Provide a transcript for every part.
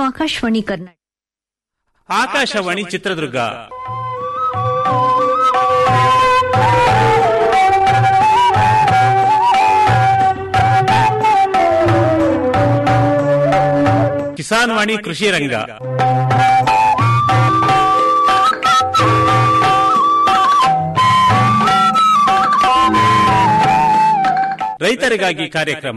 ಆಕಾಶವಾಣಿ ಕರ್ನಾಟಕ ಆಕಾಶವಾಣಿ ಚಿತ್ರದುರ್ಗ ಕಿಸಾನ್ ವಾಣಿ ಕೃಷಿ ರಂಗ ರೈತರಿಗಾಗಿ ಕಾರ್ಯಕ್ರಮ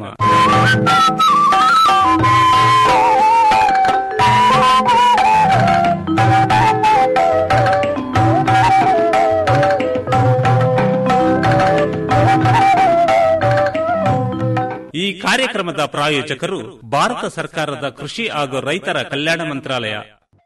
ಈ ಕಾರ್ಯಕ್ರಮದ ಪ್ರಾಯೋಜಕರು ಭಾರತ ಸರ್ಕಾರದ ಕೃಷಿ ಹಾಗೂ ರೈತರ ಕಲ್ಯಾಣ ಮಂತ್ರಾಲಯ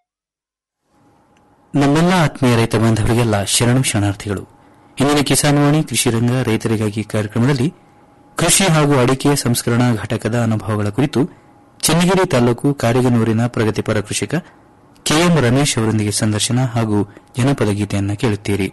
ನಮ್ಮೆಲ್ಲ ಆತ್ಮೀಯ ರೈತ ಬಾಂಧವರಿಗೆಲ್ಲ ಶರಣು ಶರಣಾರ್ಥಿಗಳು ಇಂದಿನ ಕಿಸಾನ್ವಾಣಿ ಕೃಷಿ ರಂಗ ರೈತರಿಗಾಗಿ ಕಾರ್ಯಕ್ರಮದಲ್ಲಿ ಕೃಷಿ ಹಾಗೂ ಅಡಿಕೆ ಸಂಸ್ಕರಣಾ ಘಟಕದ ಅನುಭವಗಳ ಕುರಿತು ಚನ್ನಗಿರಿ ತಾಲೂಕು ಕಾರಿಗನೂರಿನ ಪ್ರಗತಿಪರ ಕೃಷಿಕ ಕೆಎಂ ರಮೇಶ್ ಅವರೊಂದಿಗೆ ಸಂದರ್ಶನ ಹಾಗೂ ಜನಪದ ಗೀತೆಯನ್ನ ಕೇಳುತ್ತೀರಿ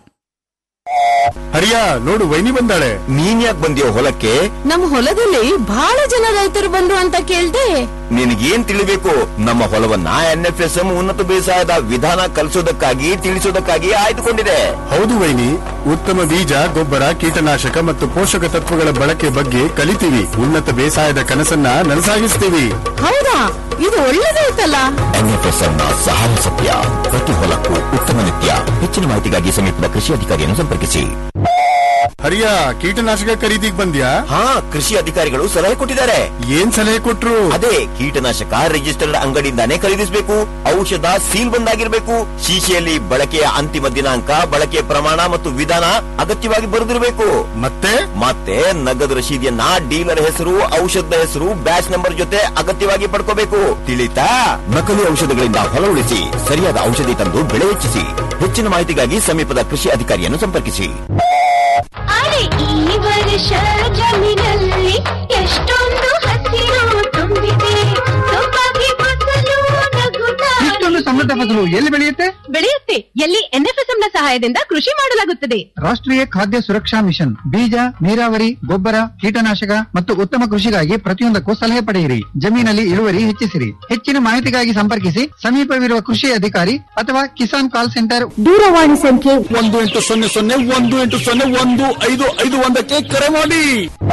ಹರಿಯ ನೋಡು ವೈನಿ ಬಂದಾಳೆ ನೀನ್ ಯಾಕೆ ಬಂದಿಯೋ ಹೊಲಕ್ಕೆ ನಮ್ಮ ಹೊಲದಲ್ಲಿ ಬಹಳ ಜನ ರೈತರು ಬಂದ್ರು ಅಂತ ಕೇಳ್ದೆ ನಿನಗೇನ್ ತಿಳಿಬೇಕು ನಮ್ಮ ಹೊಲವನ್ನ ಎನ್ಎಫ್ಎಸ್ಎಂ ಉನ್ನತ ಬೇಸಾಯದ ವಿಧಾನ ಕಲಿಸೋದಕ್ಕಾಗಿ ತಿಳಿಸೋದಕ್ಕಾಗಿ ಆಯ್ದುಕೊಂಡಿದೆ ಹೌದು ವೈನಿ ಉತ್ತಮ ಬೀಜ ಗೊಬ್ಬರ ಕೀಟನಾಶಕ ಮತ್ತು ಪೋಷಕ ತತ್ವಗಳ ಬಳಕೆ ಬಗ್ಗೆ ಕಲಿತೀವಿ ಉನ್ನತ ಬೇಸಾಯದ ಕನಸನ್ನ ನನಸಾಗಿಸ್ತೀವಿ ಹೌದಾ ಇದು ಒಳ್ಳೇದಾಯ್ತಲ್ಲ ಎನ್ಎಫ್ಎಸ್ಎಂ ನ ಸಹಾಯ ಸತ್ಯ ಪ್ರತಿ ಹೊಲಕ್ಕೂ ಉತ್ತಮ ನಿತ್ಯ ಹೆಚ್ಚಿನ ಮಾಹಿತಿಗಾಗಿ ಸಮೀಪದ ಕೃಷಿ ಅಧಿಕಾರಿಯನ್ನು ಸಂಪರ್ಕಿಸಿ ಹರಿಯ ಕೀಟನಾಶಕ ಖರೀದಿಗ್ ಬಂದ್ಯಾ ಹಾ ಕೃಷಿ ಅಧಿಕಾರಿಗಳು ಸಲಹೆ ಕೊಟ್ಟಿದ್ದಾರೆ ಏನ್ ಸಲಹೆ ಕೊಟ್ರು ಅದೇ ಕೀಟನಾಶಕ ರಿಜಿಸ್ಟರ್ಡ್ ಅಂಗಡಿಯಿಂದಾನೇ ಖರೀದಿಸಬೇಕು ಔಷಧ ಸೀಲ್ ಬಂದಾಗಿರ್ಬೇಕು ಶೀಶೆಯಲ್ಲಿ ಬಳಕೆಯ ಅಂತಿಮ ದಿನಾಂಕ ಬಳಕೆಯ ಪ್ರಮಾಣ ಮತ್ತು ವಿಧಾನ ಅಗತ್ಯವಾಗಿ ಬರೆದಿರಬೇಕು ಮತ್ತೆ ಮತ್ತೆ ನಗದು ರಶೀದಿಯನ್ನ ಡೀಲರ್ ಹೆಸರು ಔಷಧದ ಹೆಸರು ಬ್ಯಾಚ್ ನಂಬರ್ ಜೊತೆ ಅಗತ್ಯವಾಗಿ ಪಡ್ಕೋಬೇಕು ತಿಳಿತಾ ನಕಲಿ ಔಷಧಗಳಿಂದ ಹೊಲ ಉಳಿಸಿ ಸರಿಯಾದ ಔಷಧಿ ತಂದು ಬೆಳೆ ಹೆಚ್ಚಿಸಿ ಹೆಚ್ಚಿನ ಮಾಹಿತಿಗಾಗಿ ಸಮೀಪದ ಕೃಷಿ ಅಧಿಕಾರಿಯನ್ನು ಸಂಪರ್ಕಿಸಿ ಅರೆ ಈ ವರ್ಷ ಜಮೀನಲ್ಲಿ ಎಷ್ಟೊಂದು ಹಸಿರು ತುಂಬಿದೆ ಸೊಬಗೆ ಫಸಲು ನಗುತ್ತಾ ಇಷ್ಟೊಂದು ಸಮೃದ್ಧ ಫಸಲು ಎಲ್ಲಿ ಬೆಳೆಯುತ್ತೆ ಬೆಳೆಯುತ್ತೆ ಎಲ್ಲಿ ಎನ್ಎಫ್ಎಸ್ಎಂ ನ ಸಹಾಯದಿಂದ ಕೃಷಿ ಮಾಡಲಾಗುತ್ತದೆ ರಾಷ್ಟ್ರೀಯ ಖಾದ್ಯ ಸುರಕ್ಷಾ ಮಿಷನ್ ಬೀಜ ನೀರಾವರಿ ಗೊಬ್ಬರ ಕೀಟನಾಶಕ ಮತ್ತು ಉತ್ತಮ ಕೃಷಿಗಾಗಿ ಪ್ರತಿಯೊಂದಕ್ಕೂ ಸಲಹೆ ಪಡೆಯಿರಿ ಜಮೀನಲ್ಲಿ ಇಳುವರಿ ಹೆಚ್ಚಿಸಿರಿ ಹೆಚ್ಚಿನ ಮಾಹಿತಿಗಾಗಿ ಸಂಪರ್ಕಿಸಿ ಸಮೀಪವಿರುವ ಕೃಷಿ ಅಧಿಕಾರಿ ಅಥವಾ ಕಿಸಾನ್ ಕಾಲ್ ಸೆಂಟರ್ ದೂರವಾಣಿ ಸಂಖ್ಯೆ ಒಂದು ಎಂಟು ಸೊನ್ನೆ ಸೊನ್ನೆ ಒಂದು ಎಂಟು ಸೊನ್ನೆ ಒಂದು ಐದು ಐದು ಒಂದಕ್ಕೆ ಕರೆ ಮಾಡಿ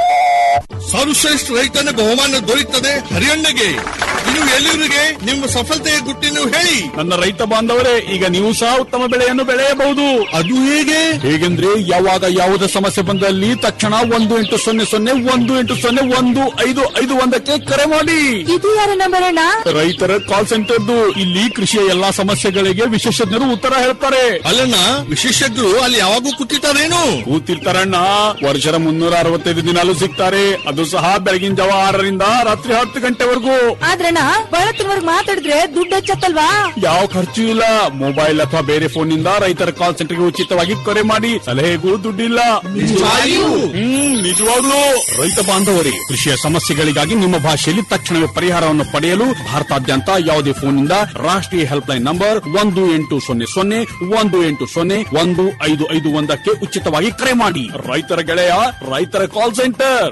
ಸರ್ವಶ್ರೇಷ್ಠ ರೈತನ ಬಹುಮಾನ ದೊರೆಯುತ್ತದೆ ಹರಿಯಣ್ಣಗೆ ಇನ್ನು ಎಲ್ಲರಿಗೆ ನಿಮ್ಮ ಸಫಲತೆಯ ಗುಟ್ಟಿನ ಹೇಳಿ ನನ್ನ ರೈತ ಬಾಂಧವರೇ ಈಗ ನೀವು ಸಹ ಉತ್ತಮ ಬೆಳೆಯನ್ನು ಬೆಳೆಯಬಹುದು ಅದು ಹೇಗೆ ಹೇಗೆಂದ್ರೆ ಯಾವಾಗ ಯಾವುದೇ ಸಮಸ್ಯೆ ಬಂದಲ್ಲಿ ತಕ್ಷಣ ಒಂದು ಎಂಟು ಸೊನ್ನೆ ಸೊನ್ನೆ ಒಂದು ಎಂಟು ಸೊನ್ನೆ ಒಂದು ಐದು ಐದು ಒಂದಕ್ಕೆ ಕರೆ ಮಾಡಿ ಇದು ಯಾರ ನಂಬರ್ ಅಣ್ಣ ರೈತರ ಕಾಲ್ ಸೆಂಟರ್ದು ಇಲ್ಲಿ ಕೃಷಿಯ ಎಲ್ಲಾ ಸಮಸ್ಯೆಗಳಿಗೆ ವಿಶೇಷಜ್ಞರು ಉತ್ತರ ಹೇಳ್ತಾರೆ ಅಲ್ಲಣ್ಣ ವಿಶೇಷಜ್ಞರು ಅಲ್ಲಿ ಯಾವಾಗೂ ಕೂತಿರ್ತಾರೇನು ಕೂತಿರ್ತಾರಣ್ಣ ವರ್ಷದ ಮುನ್ನೂರ ಅರವತ್ತೈದು ದಿನಾಲು ಸಿಗ್ತಾರೆ ಅದು ಸಹ ಬೆಳಗಿನ ಜಾವ ಆರರಿಂದ ರಾತ್ರಿ ಹತ್ತು ಗಂಟೆವರೆಗೂ ಆದ್ರಣ್ಣ ಬಳತ್ತಿನವರ್ಗ್ ಮಾತಾಡಿದ್ರೆ ದುಡ್ಡು ಹೆಚ್ಚತ್ತಲ್ವಾ ಯಾವ ಖರ್ಚು ಇಲ್ಲ ಮೊಬೈಲ್ ಅಥವಾ ಬೇರೆ ಫೋನ್ ನಿಂದ ರೈತರ ಕಾಲ್ ಸೆಂಟರ್ಗೆ ಉಚಿತವಾಗಿ ಕರೆ ಮಾಡಿ ಸಲಹೆಗೂ ದುಡ್ಡಿಲ್ಲ ನಿಜವಾಗಿಯೂ? ಹ್ಮ್ ನಿಜವಾಗ್ಲೂ ರೈತ ಬಾಂಧವರೇ ಕೃಷಿಯ ಸಮಸ್ಯೆಗಳಿಗಾಗಿ ನಿಮ್ಮ ಭಾಷೆಯಲ್ಲಿ ತಕ್ಷಣವೇ ಪರಿಹಾರವನ್ನು ಪಡೆಯಲು ಭಾರತಾದ್ಯಂತ ಯಾವುದೇ ಫೋನ್ನಿಂದ ರಾಷ್ಟ್ರೀಯ ಹೆಲ್ಪ್ ಲೈನ್ ನಂಬರ್ ಒಂದು ಎಂಟು ಸೊನ್ನೆ ಸೊನ್ನೆ ಒಂದು ಎಂಟು ಸೊನ್ನೆ ಒಂದು ಐದು ಐದು ಒಂದಕ್ಕೆ ಉಚಿತವಾಗಿ ಕರೆ ಮಾಡಿ ರೈತರ ಗೆಳೆಯ ರೈತರ ಕಾಲ್ ಸೆಂಟರ್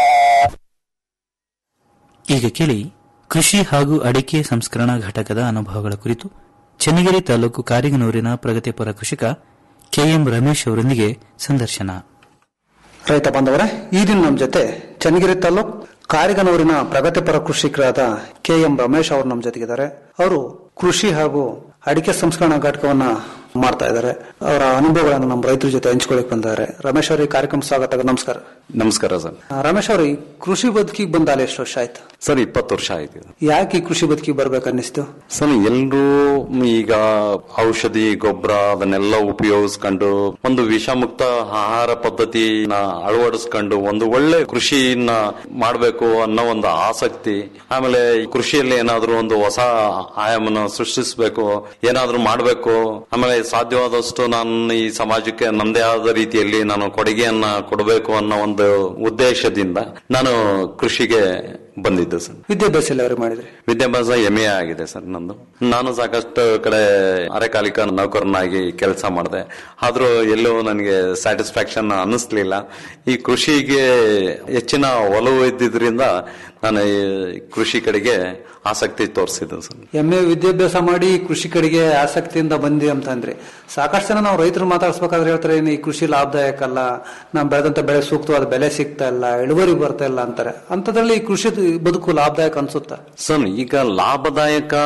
ಈಗ ಕೇಳಿ ಕೃಷಿ ಹಾಗೂ ಅಡಿಕೆ ಸಂಸ್ಕರಣಾ ಘಟಕದ ಅನುಭವಗಳ ಕುರಿತು ಚನ್ನಗಿರಿ ತಾಲೂಕು ಕಾರಿಗನೂರಿನ ಪ್ರಗತಿಪರ ಕೃಷಿಕ ಕೆಎಂ ರಮೇಶ್ ಅವರೊಂದಿಗೆ ಸಂದರ್ಶನ ರೈತ ಬಾಂಧವರೇ ಈ ದಿನ ನಮ್ಮ ಜೊತೆ ಚನ್ನಗಿರಿ ತಾಲೂಕ್ ಕಾರಿಗನೂರಿನ ಪ್ರಗತಿಪರ ಕೃಷಿಕರಾದ ಕೆ ಎಂ ರಮೇಶ್ ಅವರು ನಮ್ಮ ಜೊತೆಗಿದ್ದಾರೆ ಅವರು ಕೃಷಿ ಹಾಗೂ ಅಡಿಕೆ ಸಂಸ್ಕರಣಾ ಘಟಕವನ್ನ ಮಾಡ್ತಾ ಇದ್ದಾರೆ ಅವರ ಅನುಭವಗಳನ್ನು ನಮ್ಮ ರೈತರ ಜೊತೆ ಹಂಚ್ಕೊಳ್ಳಿಕ್ ಬಂದಿದ್ದಾರೆ ರಮೇಶ್ ಅವರಿಗೆ ಕಾರ್ಯಕ್ರಮ ಸ್ವಾಗತ ನಮಸ್ಕಾರ ನಮಸ್ಕಾರ ಸರ್ ಆ, ರಮೇಶ್ ಅವರು ಈ ಕೃಷಿ ಬದುಕಿಗೆ ಬಂದಾಲೆ ಎಷ್ಟು ವರ್ಷ ಆಯ್ತು ಸರ್ ಇಪ್ಪತ್ತು ವರ್ಷ ಆಯ್ತು ಇದು. ಯಾಕೆ ಈ ಕೃಷಿ ಬದುಕಿಗೆ ಬರ್ಬೇಕನ್ನಿಸ್ತು ಸರ್ ಎಲ್ರೂ ಈಗ ಔಷಧಿ ಗೊಬ್ಬರ ಅದನ್ನೆಲ್ಲ ಉಪಯೋಗಿಸ್ಕೊಂಡು ಒಂದು ವಿಷಮುಕ್ತ ಆಹಾರ ಪದ್ಧತಿನ ಅಳವಡಿಸ್ಕೊಂಡು ಒಂದು ಒಳ್ಳೆ ಕೃಷಿನ ಮಾಡಬೇಕು ಅನ್ನೋ ಒಂದು ಆಸಕ್ತಿ ಆಮೇಲೆ ಈ ಕೃಷಿಯಲ್ಲಿ ಏನಾದ್ರೂ ಒಂದು ಹೊಸ ಆಯಾಮನ ಸೃಷ್ಟಿಸಬೇಕು ಏನಾದ್ರೂ ಮಾಡಬೇಕು ಆಮೇಲೆ ಸಾಧ್ಯವಾದಷ್ಟು ನಾನು ಈ ಸಮಾಜಕ್ಕೆ ನಮ್ಮದೇ ಆದ ರೀತಿಯಲ್ಲಿ ನಾನು ಕೊಡುಗೆಯನ್ನ ಕೊಡಬೇಕು ಅನ್ನೋ ಒಂದು ಉದ್ದೇಶದಿಂದ ನಾನು ಕೃಷಿಗೆ ಬಂದಿದ್ದೆ ಸರ್ ವಿದ್ಯಾಭ್ಯಾಸ ಎಲ್ಲ ಅವ್ರಿಗೆ ಮಾಡಿದ್ರಿ ವಿದ್ಯಾಭ್ಯಾಸ ಎಂ ಎ ಆಗಿದೆ ಸರ್ ನಂದು ನಾನು ಸಾಕಷ್ಟು ಕಡೆ ಅರೆಕಾಲಿಕ ನೌಕರನಾಗಿ ಕೆಲಸ ಮಾಡಿದೆ ಆದ್ರೂ ಎಲ್ಲೂ ನನಗೆ ಸ್ಯಾಟಿಸ್ಫ್ಯಾಕ್ಷನ್ ಅನ್ನಿಸ್ಲಿಲ್ಲ ಈ ಕೃಷಿಗೆ ಹೆಚ್ಚಿನ ಒಲವು ಇದ್ದಿದ್ರಿಂದ ನಾನು ಈ ಕೃಷಿ ಕಡೆಗೆ ಆಸಕ್ತಿ ತೋರಿಸಿದ್ದು ಸರ್ ಎಂ ಎ ವಿದ್ಯಾಭ್ಯಾಸ ಮಾಡಿ ಕೃಷಿ ಕಡೆಗೆ ಆಸಕ್ತಿಯಿಂದ ಬಂದಿ ಅಂತ ಅಂದ್ರೆ ಸಾಕಷ್ಟು ಜನ ನಾವು ರೈತರು ಮಾತಾಡ್ಸ್ಬೇಕಾದ್ರೆ ಹೇಳ್ತಾರೆ ಏನು ಈ ಕೃಷಿ ಲಾಭದಾಯಕ ಅಲ್ಲ ನಾವು ಬೆಳೆದಂತ ಬೆಳೆ ಸೂಕ್ತವಾದ ಬೆಲೆ ಸಿಗ್ತಾ ಇಲ್ಲ ಇಳುವರಿ ಬರ್ತಾ ಇಲ್ಲ ಅಂತಾರೆ ಅಂತದ್ರಲ್ಲಿ ಈ ಕೃಷಿ ಬದುಕು ಲಾಭದಾಯಕ ಅನ್ಸುತ್ತಾ ಸರ್ ಈಗ ಲಾಭದಾಯಕ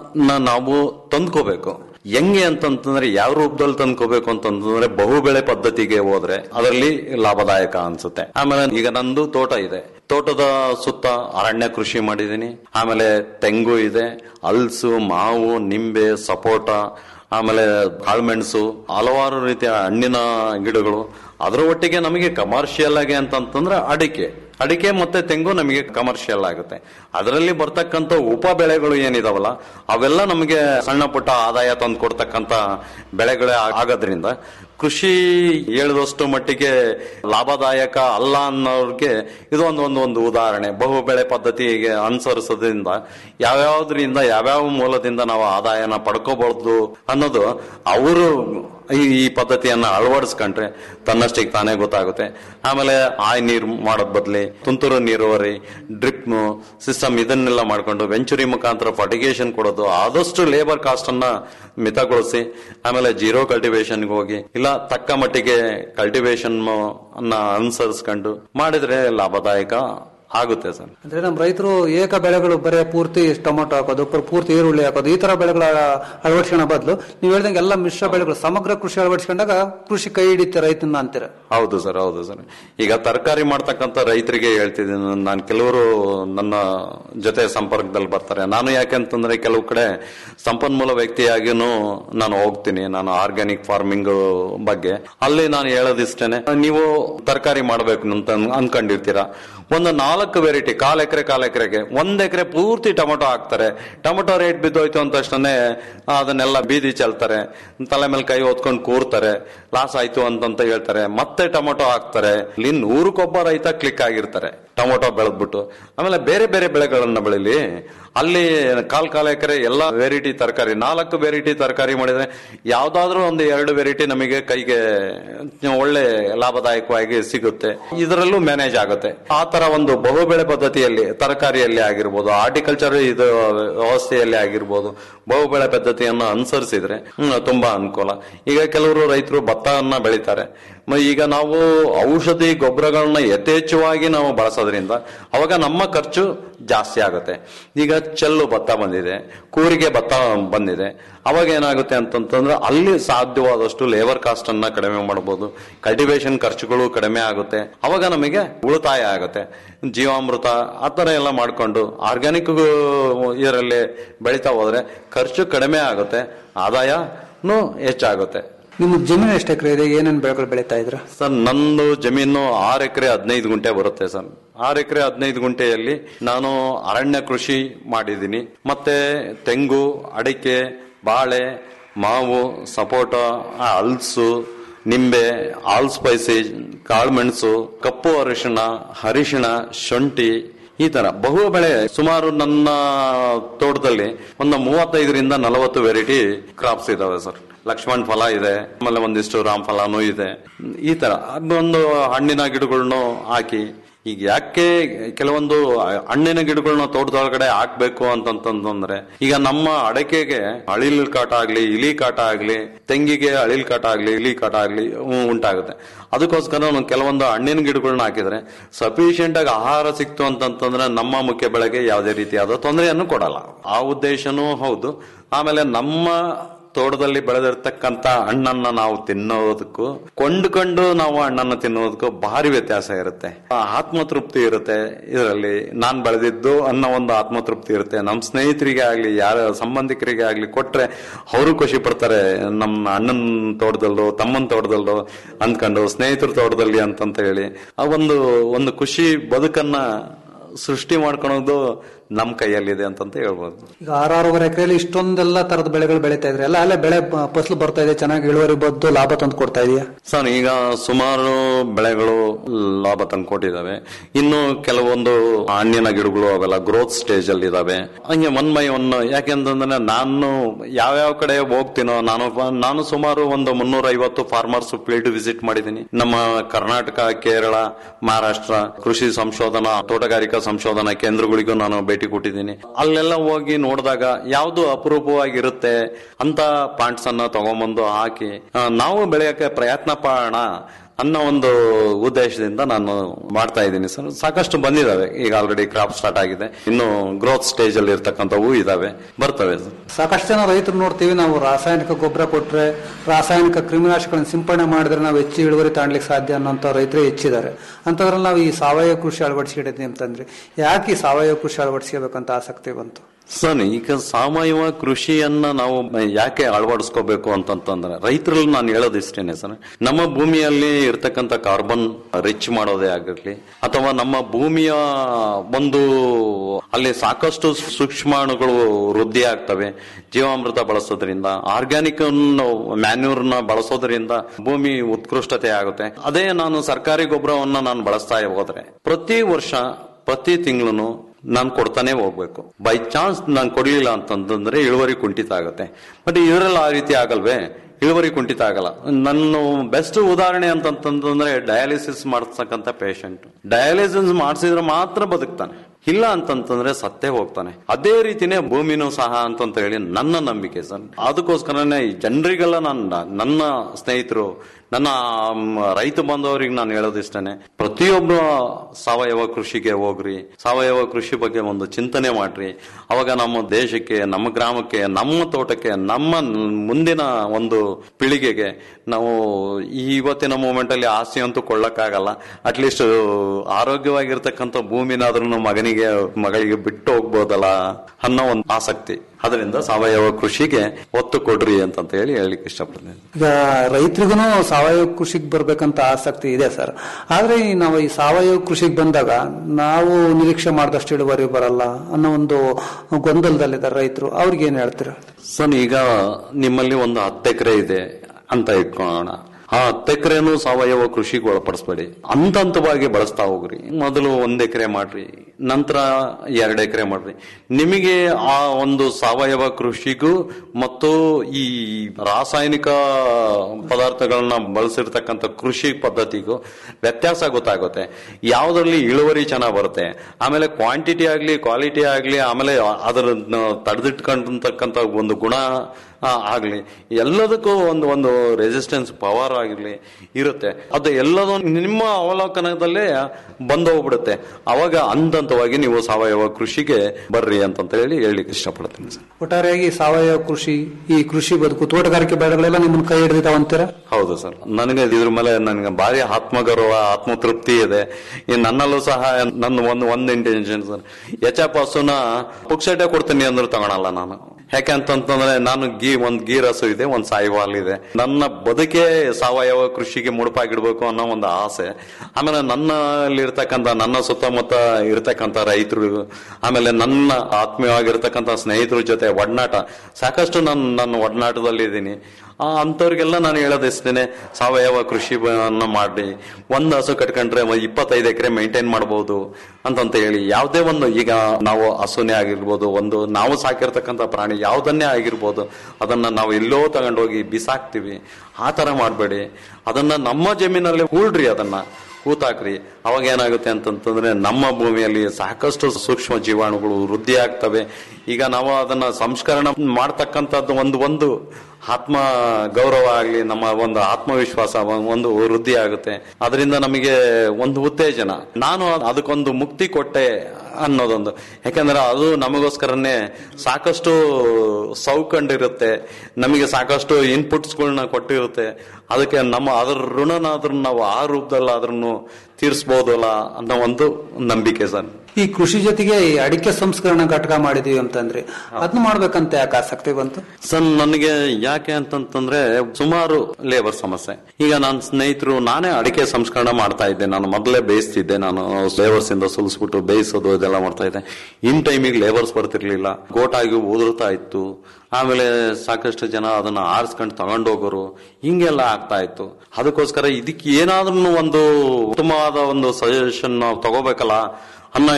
ನಾವು ತಂದ್ಕೋಬೇಕು ಹೆಂಗೆ ಅಂತಂತಂದ್ರೆ ಯಾವ ರೂಪದಲ್ಲಿ ತಂದ್ಕೋಬೇಕು ಅಂತಂತಂದ್ರೆ ಬಹುಬೆಳೆ ಪದ್ಧತಿಗೆ ಹೋದ್ರೆ ಅದರಲ್ಲಿ ಲಾಭದಾಯಕ ಅನ್ಸುತ್ತೆ ಆಮೇಲೆ ಈಗ ನಂದು ತೋಟ ಇದೆ ತೋಟದ ಸುತ್ತ ಅರಣ್ಯ ಕೃಷಿ ಮಾಡಿದೀನಿ ಆಮೇಲೆ ತೆಂಗು ಇದೆ ಹಲ್ಸು ಮಾವು ನಿಂಬೆ ಸಪೋಟ ಆಮೇಲೆ ಕಾಳುಮೆಣಸು ಹಲವಾರು ರೀತಿಯ ಹಣ್ಣಿನ ಗಿಡಗಳು ಅದರ ಒಟ್ಟಿಗೆ ನಮಗೆ ಕಮರ್ಷಿಯಲ್ ಆಗಿ ಅಂತಂತಂದ್ರೆ ಅಡಿಕೆ ಅಡಿಕೆ ಮತ್ತೆ ತೆಂಗು ನಮಗೆ ಕಮರ್ಷಿಯಲ್ ಆಗುತ್ತೆ ಅದರಲ್ಲಿ ಬರ್ತಕ್ಕಂಥ ಉಪ ಬೆಳೆಗಳು ಏನಿದಾವಲ್ಲ ಅವೆಲ್ಲ ನಮಗೆ ಸಣ್ಣ ಪುಟ್ಟ ಆದಾಯ ತಂದು ಕೊಡ್ತಕ್ಕಂಥ ಬೆಳೆಗಳೇ ಆಗೋದ್ರಿಂದ ಕೃಷಿ ಹೇಳಿದಷ್ಟು ಮಟ್ಟಿಗೆ ಲಾಭದಾಯಕ ಅಲ್ಲ ಅನ್ನೋರ್ಗೆ ಇದು ಒಂದು ಒಂದು ಒಂದು ಉದಾಹರಣೆ ಬಹು ಬೆಳೆ ಪದ್ಧತಿಗೆ ಅನುಸರಿಸೋದ್ರಿಂದ ಯಾವ್ಯಾವ್ದ್ರಿಂದ ಯಾವ್ಯಾವ ಮೂಲದಿಂದ ನಾವು ಆದಾಯನ ಪಡ್ಕೋಬಹುದು ಅನ್ನೋದು ಅವರು ಈ ಈ ಪದ್ಧತಿಯನ್ನ ಅಳವಡಿಸ್ಕೊಂಡ್ರೆ ತನ್ನಷ್ಟಕ್ಕೆ ತಾನೇ ಗೊತ್ತಾಗುತ್ತೆ ಆಮೇಲೆ ಆಯ್ ನೀರು ಮಾಡೋದ್ ಬದ್ಲಿ ತುಂತುರು ನೀರುವರಿ ಡ್ರಿಪ್ ಸಿಸ್ಟಮ್ ಇದನ್ನೆಲ್ಲ ಮಾಡ್ಕೊಂಡು ವೆಂಚುರಿ ಮುಖಾಂತರ ಫರ್ಟಿಗೇಷನ್ ಕೊಡೋದು ಆದಷ್ಟು ಲೇಬರ್ ಕಾಸ್ಟ್ ಅನ್ನ ಮಿತಗೊಳಿಸಿ ಆಮೇಲೆ ಜೀರೋ ಕಲ್ಟಿವೇಶನ್ಗೆ ಹೋಗಿ ಇಲ್ಲ ತಕ್ಕ ಮಟ್ಟಿಗೆ ಕಲ್ಟಿವೇಶನ್ ಅನ್ನ ಅನುಸರಿಸ್ಕೊಂಡು ಮಾಡಿದ್ರೆ ಲಾಭದಾಯಕ ಆಗುತ್ತೆ ಸರ್ ಅಂದ್ರೆ ನಮ್ಮ ರೈತರು ಏಕ ಬೆಳೆಗಳು ಬರೇ ಪೂರ್ತಿ ಟೊಮೊಟೊ ಹಾಕೋದು ಪೂರ್- ಪೂರ್ತಿ ಈರುಳ್ಳಿ ಹಾಕೋದು ಈ ತರ ಬೆಳೆಗಳ ಅಳವಡಿಸ್ಕೊಳ್ಳೋ ಬದಲು ನೀವು ಹೇಳ್ದಂಗೆ ಎಲ್ಲ ಮಿಶ್ರ ಬೆಳೆಗಳು ಸಮಗ್ರ ಕೃಷಿ ಅಳವಡಿಸ್ಕೊಂಡಾಗ ಕೃಷಿ ಕೈ ಹಿಡಿತೆ ರೈತನ ಅಂತೀರ ಹೌದು ಸರ್ ಹೌದು ಸರ್ ಈಗ ತರಕಾರಿ ಮಾಡ್ತಕ್ಕಂಥ ರೈತರಿಗೆ ಹೇಳ್ತಿದ್ದೀನಿ ನಾನು ಕೆಲವರು ನನ್ನ ಜೊತೆ ಸಂಪರ್ಕದಲ್ಲಿ ಬರ್ತಾರೆ ನಾನು ಯಾಕೆಂತಂದ್ರೆ ಕೆಲವು ಕಡೆ ಸಂಪನ್ಮೂಲ ವ್ಯಕ್ತಿಯಾಗಿನೂ ನಾನು ಹೋಗ್ತೀನಿ ನಾನು ಆರ್ಗ್ಯಾನಿಕ್ ಫಾರ್ಮಿಂಗ್ ಬಗ್ಗೆ ಅಲ್ಲಿ ನಾನು ಹೇಳೋದಿಷ್ಟೇನೆ ನೀವು ತರಕಾರಿ ಮಾಡ್ಬೇಕು ಅಂತ ಅನ್- ಅನ್ಕೊಂಡಿರ್ತೀರಾ ಒಂದು ನಾಲ್ಕು ವೆರೈಟಿ ಕಾಲ್ ಎಕರೆ ಕಾಲ್ ಎಕರೆಗೆ ಒಂದ್ ಎಕರೆ ಪೂರ್ತಿ ಟೊಮೊಟೊ ಹಾಕ್ತಾರೆ ಟೊಮೊಟೊ ರೇಟ್ ಬಿದ್ದೋಯ್ತು ಅಂದ ತಕ್ಷಣ ಅದನ್ನೆಲ್ಲ ಬೀದಿ ಚೆಲ್ತಾರೆ ತಲೆ ಮೇಲೆ ಕೈ ಹೊತ್ಕೊಂಡು ಕೂರ್ತಾರೆ ಲಾಸ್ ಆಯ್ತು ಅಂತಂತ ಹೇಳ್ತಾರೆ ಮತ್ತೆ ಟೊಮೊಟೊ ಹಾಕ್ತಾರೆ ಇಲ್ಲಿ ನೂರಕ್ಕೊಬ್ಬ ರೈತ ಕ್ಲಿಕ್ ಆಗಿರ್ತಾರೆ ಟೊಮೊಟೊ ಬೆಳೆದ್ಬಿಟ್ಟು ಆಮೇಲೆ ಬೇರೆ ಬೇರೆ ಬೆಳೆಗಳನ್ನ ಬೆಳಿಲಿ ಅಲ್ಲಿ ಕಾಲ್ ಕಾಲ್ ಎಕರೆ ಎಲ್ಲ ವೆರೈಟಿ ತರಕಾರಿ ನಾಲ್ಕು ವೆರೈಟಿ ತರಕಾರಿ ಮಾಡಿದ್ರೆ ಯಾವ್ದಾದ್ರೂ ಒಂದು ಎರಡು ವೆರೈಟಿ ನಮಗೆ ಕೈಗೆ ಒಳ್ಳೆ ಲಾಭದಾಯಕವಾಗಿ ಸಿಗುತ್ತೆ ಇದರಲ್ಲೂ ಮ್ಯಾನೇಜ್ ಆಗುತ್ತೆ ಆ ತರ ಒಂದು ಬಹುಬೆಳೆ ಪದ್ಧತಿಯಲ್ಲಿ ತರಕಾರಿಯಲ್ಲಿ ಆಗಿರ್ಬೋದು ಆರ್ಟಿಕಲ್ಚರ್ ಇದು ವ್ಯವಸ್ಥೆಯಲ್ಲಿ ಆಗಿರ್ಬೋದು ಬಹುಬೆಳೆ ಪದ್ಧತಿಯನ್ನು ಅನುಸರಿಸಿದ್ರೆ ಹ್ಮ್, ತುಂಬಾ ಅನುಕೂಲ ಈಗ ಕೆಲವರು ರೈತರು ಭತ್ತವನ್ನ ಬೆಳಿತಾರೆ ಮ- ಈಗ ನಾವು ಔಷಧಿ ಗೊಬ್ಬರಗಳನ್ನ ಯಥೇಚ್ಛವಾಗಿ ನಾವು ಬಳಸೋದ್ರಿಂದ ಅವಾಗ ನಮ್ಮ ಖರ್ಚು ಜಾಸ್ತಿ ಆಗುತ್ತೆ ಈಗ ಚೆಲ್ಲು ಭತ್ತ ಬಂದಿದೆ ಕೂರಿಗೆ ಭತ್ತ ಬಂದಿದೆ ಅವಾಗ ಏನಾಗುತ್ತೆ ಅಂತಂತಂದ್ರೆ ಅಲ್ಲಿ ಸಾಧ್ಯವಾದಷ್ಟು ಲೇಬರ್ ಕಾಸ್ಟ್ ಅನ್ನ ಕಡಿಮೆ ಮಾಡಬಹುದು ಕಲ್ಟಿವೇಶನ್ ಖರ್ಚುಗಳು ಕಡಿಮೆ ಆಗುತ್ತೆ ಅವಾಗ ನಮಗೆ ಉಳಿತಾಯ ಆಗುತ್ತೆ ಜೀವಾಮೃತ ಆ ಥರ ಎಲ್ಲ ಮಾಡ್ಕೊಂಡು ಆರ್ಗ್ಯಾನಿಕ್ ಇದರಲ್ಲಿ ಬೆಳಿತಾ ಹೋದ್ರೆ ಖರ್ಚು ಕಡಿಮೆ ಆಗುತ್ತೆ ಆದಾಯನೂ ಹೆಚ್ಚಾಗುತ್ತೆ ನಿಮ್ಮ ಜಮೀನು ಎಷ್ಟು ಎಕರೆ ಇದೆ ಏನೇನು ಬೆಳೆಗಳು ಬೆಳೀತಾ ಇದ್ರ ಸರ್ ನಂದು ಜಮೀನು ಆರು ಎಕರೆ ಹದಿನೈದು ಗುಂಟೆ ಬರುತ್ತೆ ಸರ್ ಆರು ಎಕರೆ ಹದಿನೈದು ಗುಂಟೆಯಲ್ಲಿ ನಾನು ಅರಣ್ಯ ಕೃಷಿ ಮಾಡಿದ್ದೀನಿ ಮತ್ತೆ ತೆಂಗು ಅಡಿಕೆ ಬಾಳೆ ಮಾವು ಸಪೋಟ ಆ, ಹಲ್ಸು ನಿಂಬೆ ಆಲ್ ಸ್ಪೈಸಿ ಕಾಳುಮೆಣಸು ಕಪ್ಪು ಅರಿಶಿಣ ಅರಿಶಿಣ ಶುಂಠಿ ಈ ತರ ಬಹು ಬೆಳೆ ಸುಮಾರು ನನ್ನ ತೋಟದಲ್ಲಿ ಒಂದು ಮೂವತ್ತೈದರಿಂದ ನಲವತ್ತು ವೆರೈಟಿ ಕ್ರಾಪ್ಸ್ ಇದಾವೆ ಸರ್ ಲಕ್ಷ್ಮಣ್ ಫಲ ಇದೆ ಆಮೇಲೆ ಒಂದಿಷ್ಟು ರಾಮ್ ಫಲಾನು ಇದೆ ಈ ತರ ಅದೊಂದು ಹಣ್ಣಿನ ಗಿಡಗಳನ್ನು ಹಾಕಿ ಈಗ ಯಾಕೆ ಕೆಲವೊಂದು ಹಣ್ಣಿನ ಗಿಡಗಳನ್ನ ತೋಟದೊಳಗಡೆ ಹಾಕ್ಬೇಕು ಅಂತಂತಂದ್ರೆ ಈಗ ನಮ್ಮ ಅಡಕೆಗೆ ಅಳಿಲ್ ಕಾಟ ಆಗ್ಲಿ ಇಲಿ ಕಾಟ ಆಗ್ಲಿ ತೆಂಗಿಗೆ ಅಳಿಲ್ ಕಾಟ ಆಗ್ಲಿ ಇಲಿ ಕಾಟ ಆಗ್ಲಿ ಉ- ಉಂಟಾಗುತ್ತೆ ಅದಕ್ಕೋಸ್ಕರ ನಾನು ಕೆಲವೊಂದು ಹಣ್ಣಿನ ಗಿಡಗಳನ್ನ ಹಾಕಿದ್ರೆ ಸಫಿಶಿಯಂಟ್ ಆಗಿ ಆಹಾರ ಸಿಕ್ತು ಅಂತಂತಂದ್ರೆ ನಮ್ಮ ಮುಖ್ಯ ಬೆಳೆಗೆ ಯಾವುದೇ ರೀತಿಯಾದ ತೊಂದರೆಯನ್ನು ಕೊಡಲ್ಲ ಆ ಉದ್ದೇಶನೂ ಹೌದು ಆಮೇಲೆ ನಮ್ಮ ತೋಟದಲ್ಲಿ ಬೆಳೆದಿರ್ತಕ್ಕಂತ ಹಣ್ಣನ್ನ ನಾವು ತಿನ್ನೋದಕ್ಕೂ ಕೊಂಡುಕೊಂಡು ನಾವು ಹಣ್ಣನ್ನ ತಿನ್ನೋದಕ್ಕೂ ಭಾರಿ ವ್ಯತ್ಯಾಸ ಇರುತ್ತೆ ಆ ಆತ್ಮತೃಪ್ತಿ ಇರುತ್ತೆ ಇದರಲ್ಲಿ ನಾನ್ ಬೆಳೆದಿದ್ದು ಅನ್ನೋ ಒಂದು ಆತ್ಮತೃಪ್ತಿ ಇರುತ್ತೆ ನಮ್ಮ ಸ್ನೇಹಿತರಿಗೆ ಆಗ್ಲಿ ಯಾರ ಸಂಬಂಧಿಕರಿಗೆ ಆಗ್ಲಿ ಕೊಟ್ರೆ ಅವರು ಖುಷಿ ಪಡ್ತಾರೆ ನಮ್ಮ ಅಣ್ಣನ ತೋಟದಲ್ಲೋ ತಮ್ಮನ ತೋಟದಲ್ಲೋ ಅಂದ್ಕೊಂಡು ಸ್ನೇಹಿತರ ತೋಟದಲ್ಲಿ ಅಂತಂತ ಹೇಳಿ ಆ ಒಂದು ಒಂದು ಖುಷಿ ಬದುಕನ್ನ ಸೃಷ್ಟಿ ಮಾಡ್ಕೊಳೋದು ನಮ್ ಕೈಯಲ್ಲಿದೆ ಅಂತಂತ ಹೇಳ್ಬೋದು ಈಗ ಆರಾರೂವರೆ ಎಕರೆಯಲ್ಲಿ ಇಷ್ಟೊಂದೆಲ್ಲ ತರದ ಬೆಳೆಗಳು ಬೆಳೀತಾ ಇದ್ರೆ ಅಲ್ಲ ಅಲ್ಲೇ ಬೆಳೆ ಪ- ಫಸಲು ಬರ್ತಾ ಇದೆ ಚೆನ್ನಾಗಿ ಇಳುವರಿ ಬದ್ದು ಲಾಭ ತಂದು ಕೊಡ್ತಾ ಇದೆಯಾ ಸರ್ ಈಗ ಸುಮಾರು ಬೆಳೆಗಳು ಲಾಭ ತಂದ್ಕೊಟ್ಟಿದ್ದಾವೆ ಇನ್ನು ಕೆಲವೊಂದು ಹಣ್ಣಿನ ಗಿಡಗಳು ಅವೆಲ್ಲ ಗ್ರೋತ್ ಸ್ಟೇಜ್ ಅಲ್ಲಿ ಇದಾವೆ ಹಂಗೆ ಒನ್ ಬೈ ಒನ್ ಯಾಕೆಂತಂದ್ರೆ ನಾನು ಯಾವ್ಯಾವ ಕಡೆ ಹೋಗ್ತೀನೋ ನಾನು ನಾನು ಸುಮಾರು ಒಂದು ಮುನ್ನೂರ ಐವತ್ತು ಫಾರ್ಮರ್ಸ್ ಫೀಲ್ಡ್ ವಿಸಿಟ್ ಮಾಡಿದ್ದೀನಿ ನಮ್ಮ ಕರ್ನಾಟಕ ಕೇರಳ ಮಹಾರಾಷ್ಟ್ರ ಕೃಷಿ ಸಂಶೋಧನಾ ತೋಟಗಾರಿಕಾ ಸಂಶೋಧನಾ ಕೇಂದ್ರಗಳಿಗೂ ನಾನು ಭೇಟಿ ಕೊಟ್ಟಿದ್ದೀನಿ ಅಲ್ಲೆಲ್ಲ ಹೋಗಿ ನೋಡಿದಾಗ ಯಾವ್ದು ಅಪರೂಪವಾಗಿರುತ್ತೆ ಅಂತ ಪಾಯಿಂಟ್ಸ್ ಅನ್ನ ತಗೊಂಬಂದು ಹಾಕಿ ಆ, ನಾವು ಬೆಳೆಯಕ್ಕೆ ಪ್ರಯತ್ನ ಪಡೋಣ ಅನ್ನೋ ಒಂದು ಉದ್ದೇಶದಿಂದ ನಾನು ಮಾಡ್ತಾ ಇದ್ದೀನಿ ಸರ್ ಸಾಕಷ್ಟು ಬಂದಿದಾವೆ ಈಗ ಆಲ್ರೆಡಿ ಕ್ರಾಪ್ ಸ್ಟಾರ್ಟ್ ಆಗಿದೆ ಇನ್ನು ಗ್ರೋತ್ ಸ್ಟೇಜ್ ಅಲ್ಲಿ ಇರ್ತಕ್ಕಂಥವು ಇದಾವೆ ಬರ್ತವೆ ಸರ್ ಸಾಕಷ್ಟು ಜನ ರೈತರು ನೋಡ್ತೀವಿ ನಾವು ರಾಸಾಯನಿಕ ಗೊಬ್ಬರ ಕೊಟ್ರೆ ರಾಸಾಯನಿಕ ಕ್ರಿಮಿನಾಶಕಗಳನ್ನು ಸಿಂಪಡಣೆ ಮಾಡಿದ್ರೆ ನಾವು ಹೆಚ್ಚು ಇಳುವರಿ ತಾಣ್ಲಿಕ್ಕೆ ಸಾಧ್ಯ ಅನ್ನೋಂಥ ರೈತರು ಹೆಚ್ಚಿದ್ದಾರೆ ಅಂತದ್ರಲ್ಲಿ ನಾವು ಈ ಸಾವಯವ ಕೃಷಿ ಅಳವಡಿಸಿಕೊಂಡಿದ್ದೀವಿ ಅಂತಂದ್ರೆ ಯಾಕೆ ಈ ಸಾವಯವ ಕೃಷಿ ಅಳವಡಿಸ್ಕೋಬೇಕಂತ ಆಸಕ್ತಿ ಬಂತು ಸರ್ ಈಗ ಸಾವಯವ ಕೃಷಿಯನ್ನ ನಾವು ಯಾಕೆ ಅಳವಡಿಸ್ಕೋಬೇಕು ಅಂತಂತಂದ್ರೆ ರೈತರಲ್ಲಿ ನಾನು ಹೇಳೋದಿಷ್ಟೇನೆ ಸರ್ ನಮ್ಮ ಭೂಮಿಯಲ್ಲಿ ಇರ್ತಕ್ಕಂಥ ಕಾರ್ಬನ್ ರಿಚ್ ಮಾಡೋದೇ ಆಗಿರ್ಲಿ ಅಥವಾ ನಮ್ಮ ಭೂಮಿಯ ಒಂದು ಅಲ್ಲಿ ಸಾಕಷ್ಟು ಸೂಕ್ಷ್ಮಾಣುಗಳು ವೃದ್ಧಿ ಆಗ್ತವೆ ಜೀವಾಮೃತ ಬಳಸೋದ್ರಿಂದ ಆರ್ಗ್ಯಾನಿಕ್ ಮ್ಯಾನ್ಯೂರ್ ನ ಬಳಸೋದ್ರಿಂದ ಭೂಮಿ ಉತ್ಕೃಷ್ಟತೆ ಆಗುತ್ತೆ ಅದೇ ನಾನು ಸರ್ಕಾರಿ ಗೊಬ್ಬರವನ್ನ ನಾನು ಬಳಸ್ತಾ ಹೋದ್ರೆ ಪ್ರತಿ ವರ್ಷ ಪ್ರತಿ ತಿಂಗಳು ನಾನು ಕೊಡ್ತಾನೆ ಹೋಗ್ಬೇಕು ಬೈ ಚಾನ್ಸ್ ನಾನು ಕೊಡ್ಲಿಲ್ಲ ಅಂತಂದ್ರೆ ಇಳುವರಿ ಕುಂಠಿತ ಆಗುತ್ತೆ ಬಟ್ ಇವರೆಲ್ಲ ಆ ರೀತಿ ಆಗಲ್ವೇ ಇಳುವರಿ ಕುಂಠಿತ ಆಗಲ್ಲ ನನ್ನ ಬೆಸ್ಟ್ ಉದಾಹರಣೆ ಅಂತಂತಂದ್ರೆ ಡಯಾಲಿಸಿಸ್ ಮಾಡಿಸ್ತಕ್ಕಂಥ ಪೇಷಂಟ್ ಡಯಾಲಿಸಿಸ್ ಮಾಡಿಸಿದ್ರೆ ಮಾತ್ರ ಬದುಕ್ತಾನೆ ಇಲ್ಲ ಅಂತಂತಂದ್ರೆ ಸತ್ತೇ ಹೋಗ್ತಾನೆ ಅದೇ ರೀತಿನೇ ಭೂಮಿನೂ ಸಹ ಅಂತಂತ ಹೇಳಿ ನನ್ನ ನಂಬಿಕೆ ಸರ್ ಅದಕ್ಕೋಸ್ಕರನೇ ಈ ಜನರಿಗೆಲ್ಲ ನನ್ನ ನನ್ನ ಸ್ನೇಹಿತರು ನನ್ನ ಮ್, ರೈತ ಬಾಂಧವರಿಗೆ ನಾನು ಹೇಳೋದಿಷ್ಟೇನೆ ಪ್ರತಿಯೊಬ್ಬರು ಸಾವಯವ ಕೃಷಿಗೆ ಹೋಗ್ರಿ ಸಾವಯವ ಕೃಷಿ ಬಗ್ಗೆ ಒಂದು ಚಿಂತನೆ ಮಾಡ್ರಿ ಅವಾಗ ನಮ್ಮ ದೇಶಕ್ಕೆ ನಮ್ಮ ಗ್ರಾಮಕ್ಕೆ ನಮ್ಮ ತೋಟಕ್ಕೆ ನಮ್ಮ ಮುಂದಿನ ಒಂದು ಪೀಳಿಗೆಗೆ ನಾವು ಈ ಇವತ್ತಿನ ಮೂಮೆಂಟ್ ಅಲ್ಲಿ ಆಸ್ತಿ ಅಂತೂ ಕೊಳ್ಳಕ್ಕಾಗಲ್ಲ ಅಟ್ಲೀಸ್ಟ್ ಆರೋಗ್ಯವಾಗಿರ್ತಕ್ಕಂಥ ಭೂಮಿನಾದ್ರೂ ಮಗನಿಗೆ ಮಗಳಿಗೆ ಬಿಟ್ಟು ಹೋಗ್ಬೋದಲ್ಲ ಅನ್ನೋ ಒಂದು ಆಸಕ್ತಿ ಅದರಿಂದ ಸಾವಯವ ಕೃಷಿಗೆ ಒತ್ತು ಕೊಡ್ರಿ ಅಂತಂತ ಹೇಳಿ ಹೇಳಲಿಕ್ಕೆ ಇಷ್ಟಪಡ್ತೀನಿ ಈಗ ರೈತರಿಗೂ ಸಾವಯವ ಕೃಷಿಗೆ ಬರ್ಬೇಕಂತ ಆಸಕ್ತಿ ಇದೆ ಸರ್ ಆದ್ರೆ ಈ ನಾವು ಈ ಸಾವಯವ ಕೃಷಿಗೆ ಬಂದಾಗ ನಾವು ನಿರೀಕ್ಷೆ ಮಾಡಿದಷ್ಟು ಇಳುವರಿ ಬರಲ್ಲ ಅನ್ನೋ ಒಂದು ಗೊಂದಲದಲ್ಲಿದ್ದಾರೆ ರೈತರು ಅವ್ರಿಗೆ ಏನ್ ಹೇಳ್ತೀರಾ ಸರ್ ಈಗ ನಿಮ್ಮಲ್ಲಿ ಒಂದು ಹತ್ತು ಎಕರೆ ಇದೆ ಅಂತ ಇಟ್ಕೊಳ್ಳೋಣ ಆ ಹತ್ತು ಎಕರೆನು ಸಾವಯವ ಕೃಷಿಗೆ ಒಳಪಡಿಸ್ಬೇಡಿ ಹಂತ ಹಂತವಾಗಿ ಬಳಸ್ತಾ ಹೋಗ್ರಿ ಮೊದಲು ಒಂದ್ ಎಕರೆ ಮಾಡ್ರಿ ನಂತರ ಎರಡು ಎಕರೆ ಮಾಡ್ರಿ ನಿಮಗೆ ಆ ಒಂದು ಸಾವಯವ ಕೃಷಿಗೂ ಮತ್ತು ಈ ರಾಸಾಯನಿಕ ಪದಾರ್ಥಗಳನ್ನ ಬಳಸಿರ್ತಕ್ಕಂಥ ಕೃಷಿ ಪದ್ಧತಿಗೂ ವ್ಯತ್ಯಾಸ ಗೊತ್ತಾಗುತ್ತೆ ಯಾವ್ದ್ರಲ್ಲಿ ಇಳುವರಿ ಚೆನ್ನಾಗಿ ಬರುತ್ತೆ ಆಮೇಲೆ ಕ್ವಾಂಟಿಟಿ ಆಗ್ಲಿ ಕ್ವಾಲಿಟಿ ಆಗ್ಲಿ ಆಮೇಲೆ ಅದರ ತಡೆದಿಟ್ಕೊಂಡಿರ್ತಕ್ಕಂಥ ಒಂದು ಗುಣ ಆ, ಆಗ್ಲಿ ಎಲ್ಲದಕ್ಕೂ ಒಂದು ಒಂದು ರೆಸಿಸ್ಟೆನ್ಸ್ ಪವರ್ ಆಗಿರ್ಲಿ ಇರುತ್ತೆ ಅದು ಎಲ್ಲದೂ ನಿಮ್ಮ ಅವಲೋಕನದಲ್ಲೇ ಬಂದು ಹೋಗ್ಬಿಡುತ್ತೆ ಅವಾಗ ಹಂತವಾಗಿ ನೀವು ಸಾವಯವ ಕೃಷಿಗೆ ಬರ್ರಿ ಅಂತಂತ ಹೇಳಿ ಹೇಳಲಿಕ್ಕೆ ಇಷ್ಟಪಡ್ತೀನಿ ಸರ್ ಒಟ್ಟಾರೆಯಾಗಿ ಸಾವಯವ ಕೃಷಿ ಈ ಕೃಷಿ ಬದುಕು ತೋಟಗಾರಿಕೆ ಬೆಳೆಗಳೆಲ್ಲ ನಿಮ್ಮನ್ನ ಕೈ ಹಿಡಿದಿದ್ದಾವಂತೀರಾ ಹೌದು ಸರ್ ನನಗೆ ಇದ್ರ ಮೇಲೆ ನನಗೆ ಭಾರಿ ಆತ್ಮಗೌರವ ಆತ್ಮತೃಪ್ತಿ ಇದೆ ಈ ನನ್ನಲ್ಲೂ ಸಹ ನನ್ನ ಒಂದು ಒಂದು ಇಂಟೆನ್ಷನ್ ಸರ್ ಎಚ್ ಎಫ್ ಹಸುನ ಪುಕ್ಸಟೆ ಕೊಡ್ತೀನಿ ಅಂದ್ರೂ ತಗೊಳಲ್ಲ ನಾನು ಯಾಕೆ ಅಂತಂತಂದ್ರೆ ನಾನು ಗೀ ಒಂದ್ ಗೀ ರಸು ಇದೆ ಒಂದ್ ಸಾಯಿವಾಲ್ ಇದೆ ನನ್ನ ಬದುಕೆ ಸಾವಯವ ಕೃಷಿಗೆ ಮುಡುಪಾಗಿಡ್ಬೇಕು ಅನ್ನೋ ಒಂದು ಆಸೆ ಆಮೇಲೆ ನನ್ನಲ್ಲಿ ಇರ್ತಕ್ಕಂಥ ನನ್ನ ಸುತ್ತಮುತ್ತ ಇರ್ತಕ್ಕಂಥ ರೈತರು ಆಮೇಲೆ ನನ್ನ ಆತ್ಮೀಯವಾಗಿರ್ತಕ್ಕಂಥ ಸ್ನೇಹಿತರ ಜೊತೆ ಒಡನಾಟ ಸಾಕಷ್ಟು ನಾನು ನನ್ನ ಒಡನಾಟದಲ್ಲಿ ಇದ್ದೀನಿ ಆ ಅಂಥವ್ರಿಗೆಲ್ಲ ನಾನು ಹೇಳೋದಿಸ್ತೇನೆ ಸಾವಯವ ಕೃಷಿಯನ್ನ ಮಾಡಿ ಒಂದು ಹಸು ಕಟ್ಕೊಂಡ್ರೆ ಒಂದ್ ಇಪ್ಪತ್ತೈದು ಎಕರೆ ಮೇಂಟೈನ್ ಮಾಡಬಹುದು ಅಂತಂತ ಹೇಳಿ ಯಾವುದೇ ಒಂದು ಈಗ ನಾವು ಹಸುನೇ ಆಗಿರ್ಬೋದು ಒಂದು ನಾವು ಸಾಕಿರ್ತಕ್ಕಂಥ ಪ್ರಾಣಿ ಯಾವುದನ್ನೇ ಆಗಿರ್ಬೋದು ಅದನ್ನ ನಾವು ಎಲ್ಲೋ ತಗೊಂಡೋಗಿ ಬಿಸಾಕ್ತಿವಿ ಆ ತರ ಮಾಡಬೇಡಿ ಅದನ್ನ ನಮ್ಮ ಜಮೀನಲ್ಲಿ ಹೂಳ್ರಿ ಅದನ್ನ ಕೂತಾಕ್ರಿ ಅವಾಗ ಏನಾಗುತ್ತೆ ಅಂತಂತಂದ್ರೆ ನಮ್ಮ ಭೂಮಿಯಲ್ಲಿ ಸಾಕಷ್ಟು ಸೂಕ್ಷ್ಮ ಜೀವಾಣುಗಳು ವೃದ್ಧಿ ಆಗ್ತವೆ ಈಗ ನಾವು ಅದನ್ನ ಸಂಸ್ಕರಣ ಮಾಡ್ತಕ್ಕಂಥದ್ದು ಒಂದು ಒಂದು ಆತ್ಮ ಗೌರವ ಆಗಲಿ ನಮ್ಮ ಒಂದು ಆತ್ಮವಿಶ್ವಾಸ ಒಂದು ವೃದ್ಧಿ ಆಗುತ್ತೆ ಅದರಿಂದ ನಮಗೆ ಒಂದು ಉತ್ತೇಜನ ನಾನು ಅದಕ್ಕೊಂದು ಮುಕ್ತಿ ಕೊಟ್ಟೆ ಅನ್ನೋದೊಂದು ಯಾಕಂದ್ರೆ ಅದು ನಮಗೋಸ್ಕರನೇ ಸಾಕಷ್ಟು ಸೌಕಂಡಿರುತ್ತೆ ನಮಗೆ ಸಾಕಷ್ಟು ಇನ್ಪುಟ್ಸ್ಗಳನ್ನ ಕೊಟ್ಟಿರುತ್ತೆ ಅದಕ್ಕೆ ನಮ್ಮ ಅದರ ಋಣನಾದ್ರೂ ನಾವು ಆ ರೂಪದಲ್ಲಾದ್ರೂ ತೀರಿಸ್ಬೋದಲ್ಲ ಅನ್ನೋ ಒಂದು ನಂಬಿಕೆ ಸರ್ ಈ ಕೃಷಿ ಜೊತೆಗೆ ಈ ಅಡಿಕೆ ಸಂಸ್ಕರಣಾ ಘಟಕ ಮಾಡಿದೀವಿ ಅಂತಂದ್ರೆ ಅದನ್ನ ಮಾಡ್ಬೇಕಂತ ಯಾಕೆ ಆಸಕ್ತಿ ಬಂತು ಸರ್ ನನಗೆ ಯಾಕೆ ಅಂತಂತಂದ್ರೆ ಸುಮಾರು ಲೇಬರ್ ಸಮಸ್ಯೆ ಈಗ ನನ್ನ ಸ್ನೇಹಿತರು ನಾನೇ ಅಡಿಕೆ ಸಂಸ್ಕರಣ ಮಾಡ್ತಾ ಇದ್ದೆ ನಾನು ಮೊದಲೇ ಬೇಯಿಸ್ತಿದ್ದೆ ನಾನು ಲೇಬರ್ಸ್ ಇಂದ ಸುಲಿಸ್ಬಿಟ್ಟು ಬೇಯಿಸೋದು ಇದೆಲ್ಲ ಮಾಡ್ತಾ ಇದ್ದೆ ಇನ್ ಟೈಮಿಗೆ ಲೇಬರ್ಸ್ ಬರ್ತಿರ್ಲಿಲ್ಲ ಗೋಟಾಗಿ ಉದುರ್ತಾ ಇತ್ತು ಆಮೇಲೆ ಸಾಕಷ್ಟು ಜನ ಅದನ್ನ ಆರಿಸ್ಕೊಂಡು ತಗೊಂಡೋಗೋರು ಹಿಂಗೆಲ್ಲ ಆಗ್ತಾ ಇತ್ತು ಅದಕ್ಕೋಸ್ಕರ ಇದಕ್ಕೆ ಏನಾದ್ರೂ ಒಂದು ಉತ್ತಮವಾದ ಒಂದು ಸಜೆಷನ್ ನಾವು ತಗೋಬೇಕಲ್ಲ ಅನ್ನೋ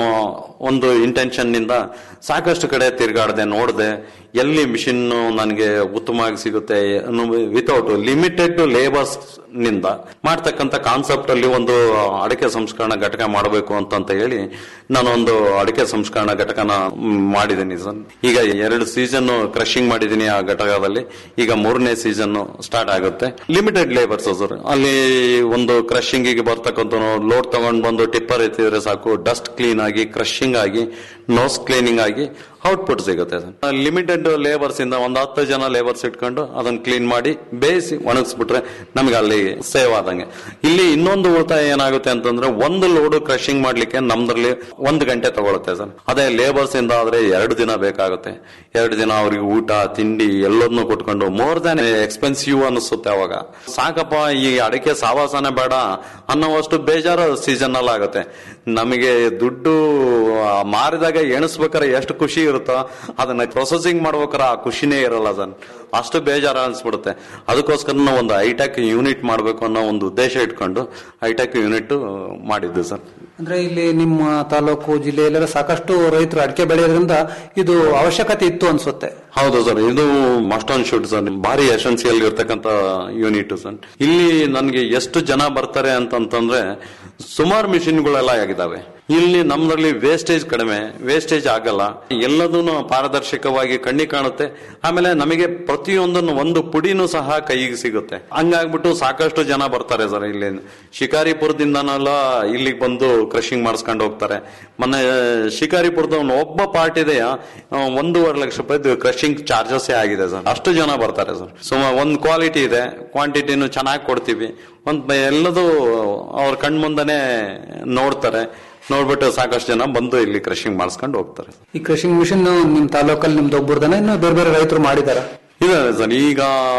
ಒಂದು ಇಂಟೆನ್ಷನ್ ನಿಂದ ಸಾಕಷ್ಟು ಕಡೆ ತಿರುಗಾಡದೆ ನೋಡಿದೆ ಎಲ್ಲಿ ಮಿಷಿನ್ ನನಗೆ ಉತ್ತಮವಾಗಿ ಸಿಗುತ್ತೆ ವಿತೌಟ್ ಲಿಮಿಟೆಡ್ ಲೇಬರ್ಸ್ ನಿಂದ ಮಾಡ್ತಕ್ಕಂಥ ಕಾನ್ಸೆಪ್ಟ್ ಅಲ್ಲಿ ಒಂದು ಅಡಿಕೆ ಸಂಸ್ಕರಣಾ ಘಟಕ ಮಾಡಬೇಕು ಅಂತಂತ ಹೇಳಿ ನಾನು ಒಂದು ಅಡಿಕೆ ಸಂಸ್ಕರಣಾ ಘಟಕನ ಮಾಡಿದ್ದೀನಿ ಸರ್ ಈಗ ಎರಡು ಸೀಸನ್ ಕ್ರಶಿಂಗ್ ಮಾಡಿದ್ದೀನಿ ಆ ಘಟಕದಲ್ಲಿ ಈಗ ಮೂರನೇ ಸೀಸನ್ ಸ್ಟಾರ್ಟ್ ಆಗುತ್ತೆ ಲಿಮಿಟೆಡ್ ಲೇಬರ್ಸ್ ಸರ್ ಅಲ್ಲಿ ಒಂದು ಕ್ರಶಿಂಗ್ ಗೆ ಬರ್ತಕ್ಕಂಥ ಲೋಡ್ ತಗೊಂಡ್ ಬಂದು ಟಿಪ್ಪರ್ ಎತ್ತಿದ್ರೆ ಸಾಕು ಡಸ್ಟ್ ಕ್ಲೀನ್ ಆಗಿ ಕ್ರಶಿಂಗ್ ಆಗಿ ನೋಸ್ ಕ್ಲೀನಿಂಗ್ ಆಗಿ ಔಟ್ಪುಟ್ ಸಿಗುತ್ತೆ ಸರ್ ಲಿಮಿಟೆಡ್ ಲೇಬರ್ಸ್ ಇಂದ ಒಂದು ಹತ್ತು ಜನ ಲೇಬರ್ಸ್ ಇಟ್ಕೊಂಡು ಅದನ್ನ ಕ್ಲೀನ್ ಮಾಡಿ ಬೇಯಿಸಿ ಒಣಗಿಸ್ಬಿಟ್ರೆ ನಮ್ಗೆ ಅಲ್ಲಿ ಸೇವ್ ಆದಂಗೆ ಇಲ್ಲಿ ಇನ್ನೊಂದು ಉಳಿತಾಯ ಏನಾಗುತ್ತೆ ಅಂತಂದ್ರೆ ಒಂದು ಲೋಡ್ ಕ್ರಶಿಂಗ್ ಮಾಡ್ಲಿಕ್ಕೆ ನಮ್ದ್ರಲ್ಲಿ ಒಂದು ಗಂಟೆ ತಗೊಳುತ್ತೆ ಸರ್ ಅದೇ ಲೇಬರ್ಸ್ ಇಂದ ಆದ್ರೆ ಎರಡು ದಿನ ಬೇಕಾಗುತ್ತೆ ಎರಡು ದಿನ ಅವ್ರಿಗೆ ಊಟ ತಿಂಡಿ ಎಲ್ಲದನ್ನು ಕೊಟ್ಕೊಂಡು ಮೋರ್ ದನ್ ಎಕ್ಸ್ಪೆನ್ಸಿವ್ ಅನಿಸುತ್ತೆ ಅವಾಗ ಸಾಕಪ್ಪ ಈ ಅಡಿಕೆ ಸಾವಾಸನೆ ಬೇಡ ಅನ್ನೋವಷ್ಟು ಬೇಜಾರು ಸೀಸನ್ ಅಲ್ಲಿ ಆಗುತ್ತೆ ನಮಗೆ ದುಡ್ಡು ಆ, ಮಾರಿದಾಗ ಎಣಿಸ್ಬೇಕಾರೆ ಎಷ್ಟು ಖುಷಿ ಇರುತ್ತೋ ಅದನ್ನ ಪ್ರೊಸೆಸಿಂಗ್ ಮಾಡ್ಬೇಕಾರೆ ಆ ಖುಷಿನೇ ಇರಲ್ಲ ಸರ್ ಅಷ್ಟು ಬೇಜಾರ ಅನ್ಸ್ಬಿಡುತ್ತೆ ಅದಕ್ಕೋಸ್ಕರ ನಾವು ಒಂದು ಹೈಟೆಕ್ ಯೂನಿಟ್ ಮಾಡಬೇಕು ಅನ್ನೋ ಒಂದು ಉದ್ದೇಶ ಇಟ್ಕೊಂಡು ಹೈಟೆಕ್ ಯೂನಿಟ್ ಮಾಡಿದ್ದು ಸರ್ ಅಂದ್ರೆ ಇಲ್ಲಿ ನಿಮ್ಮ ತಾಲೂಕು ಜಿಲ್ಲೆಯಲ್ಲೆಲ್ಲ ಸಾಕಷ್ಟು ರೈತರು ಅಡಿಕೆ ಬೆಳೆಯೋದ್ರಿಂದ ಇದು ಅವಶ್ಯಕತೆ ಇತ್ತು ಅನ್ಸುತ್ತೆ ಹೌದು ಸರ್ ಇದು ಮಸ್ಟ್ ಆನ್ ಶೂಟ್ ಸರ್ ಭಾರಿ ಎಸೆನ್ಸಿಯಲ್ ಇರ್ತಕ್ಕಂಥ ಯೂನಿಟ್ ಸರ್ ಇಲ್ಲಿ ನನಗೆ ಎಷ್ಟು ಜನ ಬರ್ತಾರೆ ಅಂತಂತಂದ್ರೆ ಸುಮಾರು ಮಿಷಿನ್ಗಳೆಲ್ಲ ಆಗಿದ್ದಾವೆ ಇಲ್ಲಿ ನಮ್ಮದ್ರಲ್ಲಿ ವೇಸ್ಟೇಜ್ ಕಡಿಮೆ ವೇಸ್ಟೇಜ್ ಆಗಲ್ಲ ಎಲ್ಲದನ್ನು ಪಾರದರ್ಶಕವಾಗಿ ಕಣ್ಣಿ ಕಾಣುತ್ತೆ ಆಮೇಲೆ ನಮಗೆ ಪ್ರತಿಯೊಂದನ್ನು ಒಂದು ಪುಡಿನೂ ಸಹ ಕೈಗೆ ಸಿಗುತ್ತೆ ಹಂಗಾಗ್ಬಿಟ್ಟು ಸಾಕಷ್ಟು ಜನ ಬರ್ತಾರೆ ಸರ್ ಇಲ್ಲಿ ಶಿಕಾರಿಪುರದಿಂದನೆಲ್ಲ ಇಲ್ಲಿಗೆ ಬಂದು ಕ್ರಶಿಂಗ್ ಮಾಡಿಸ್ಕೊಂಡು ಹೋಗ್ತಾರೆ ಮೊನ್ನೆ ಶಿಕಾರಿಪುರದ ಒಂದು ಒಬ್ಬ ಪಾರ್ಟ್ ಇದೆಯಾ ಒಂದೂವರೆ ಲಕ್ಷ ರೂಪಾಯಿ ಕ್ರಶಿಂಗ್ ಚಾರ್ಜಸ್ ಆಗಿದೆ ಸರ್ ಅಷ್ಟು ಜನ ಬರ್ತಾರೆ ಸರ್ ಸುಮಾರು ಒಂದು ಕ್ವಾಲಿಟಿ ಇದೆ ಕ್ವಾಂಟಿಟಿನೂ ಚೆನ್ನಾಗಿ ಕೊಡ್ತೀವಿ ಒಂದ್ ಎಲ್ಲದೂ ಅವ್ರ ಕಣ್ಮುಂದನೆ ನೋಡ್ತಾರೆ ನೋಡ್ಬಿಟ್ಟು ಸಾಕಷ್ಟು ಜನ ಬಂದು ಇಲ್ಲಿ ಕ್ರಶಿಂಗ್ ಮಾಡಿಸ್ಕೊಂಡು ಹೋಗ್ತಾರೆ ಈ ಕೃಷಿಂಗ್ ಮಿಷನ್ ನಿಮ್ ತಾಲೂಕಲ್ಲಿ ನಿಮ್ದು ಒಬ್ಬರದನ ಇನ್ನು ಬೇರೆ ಬೇರೆ ರೈತರು ಮಾಡಿದಾರ ಇದೆ ಸರ್ ಈಗ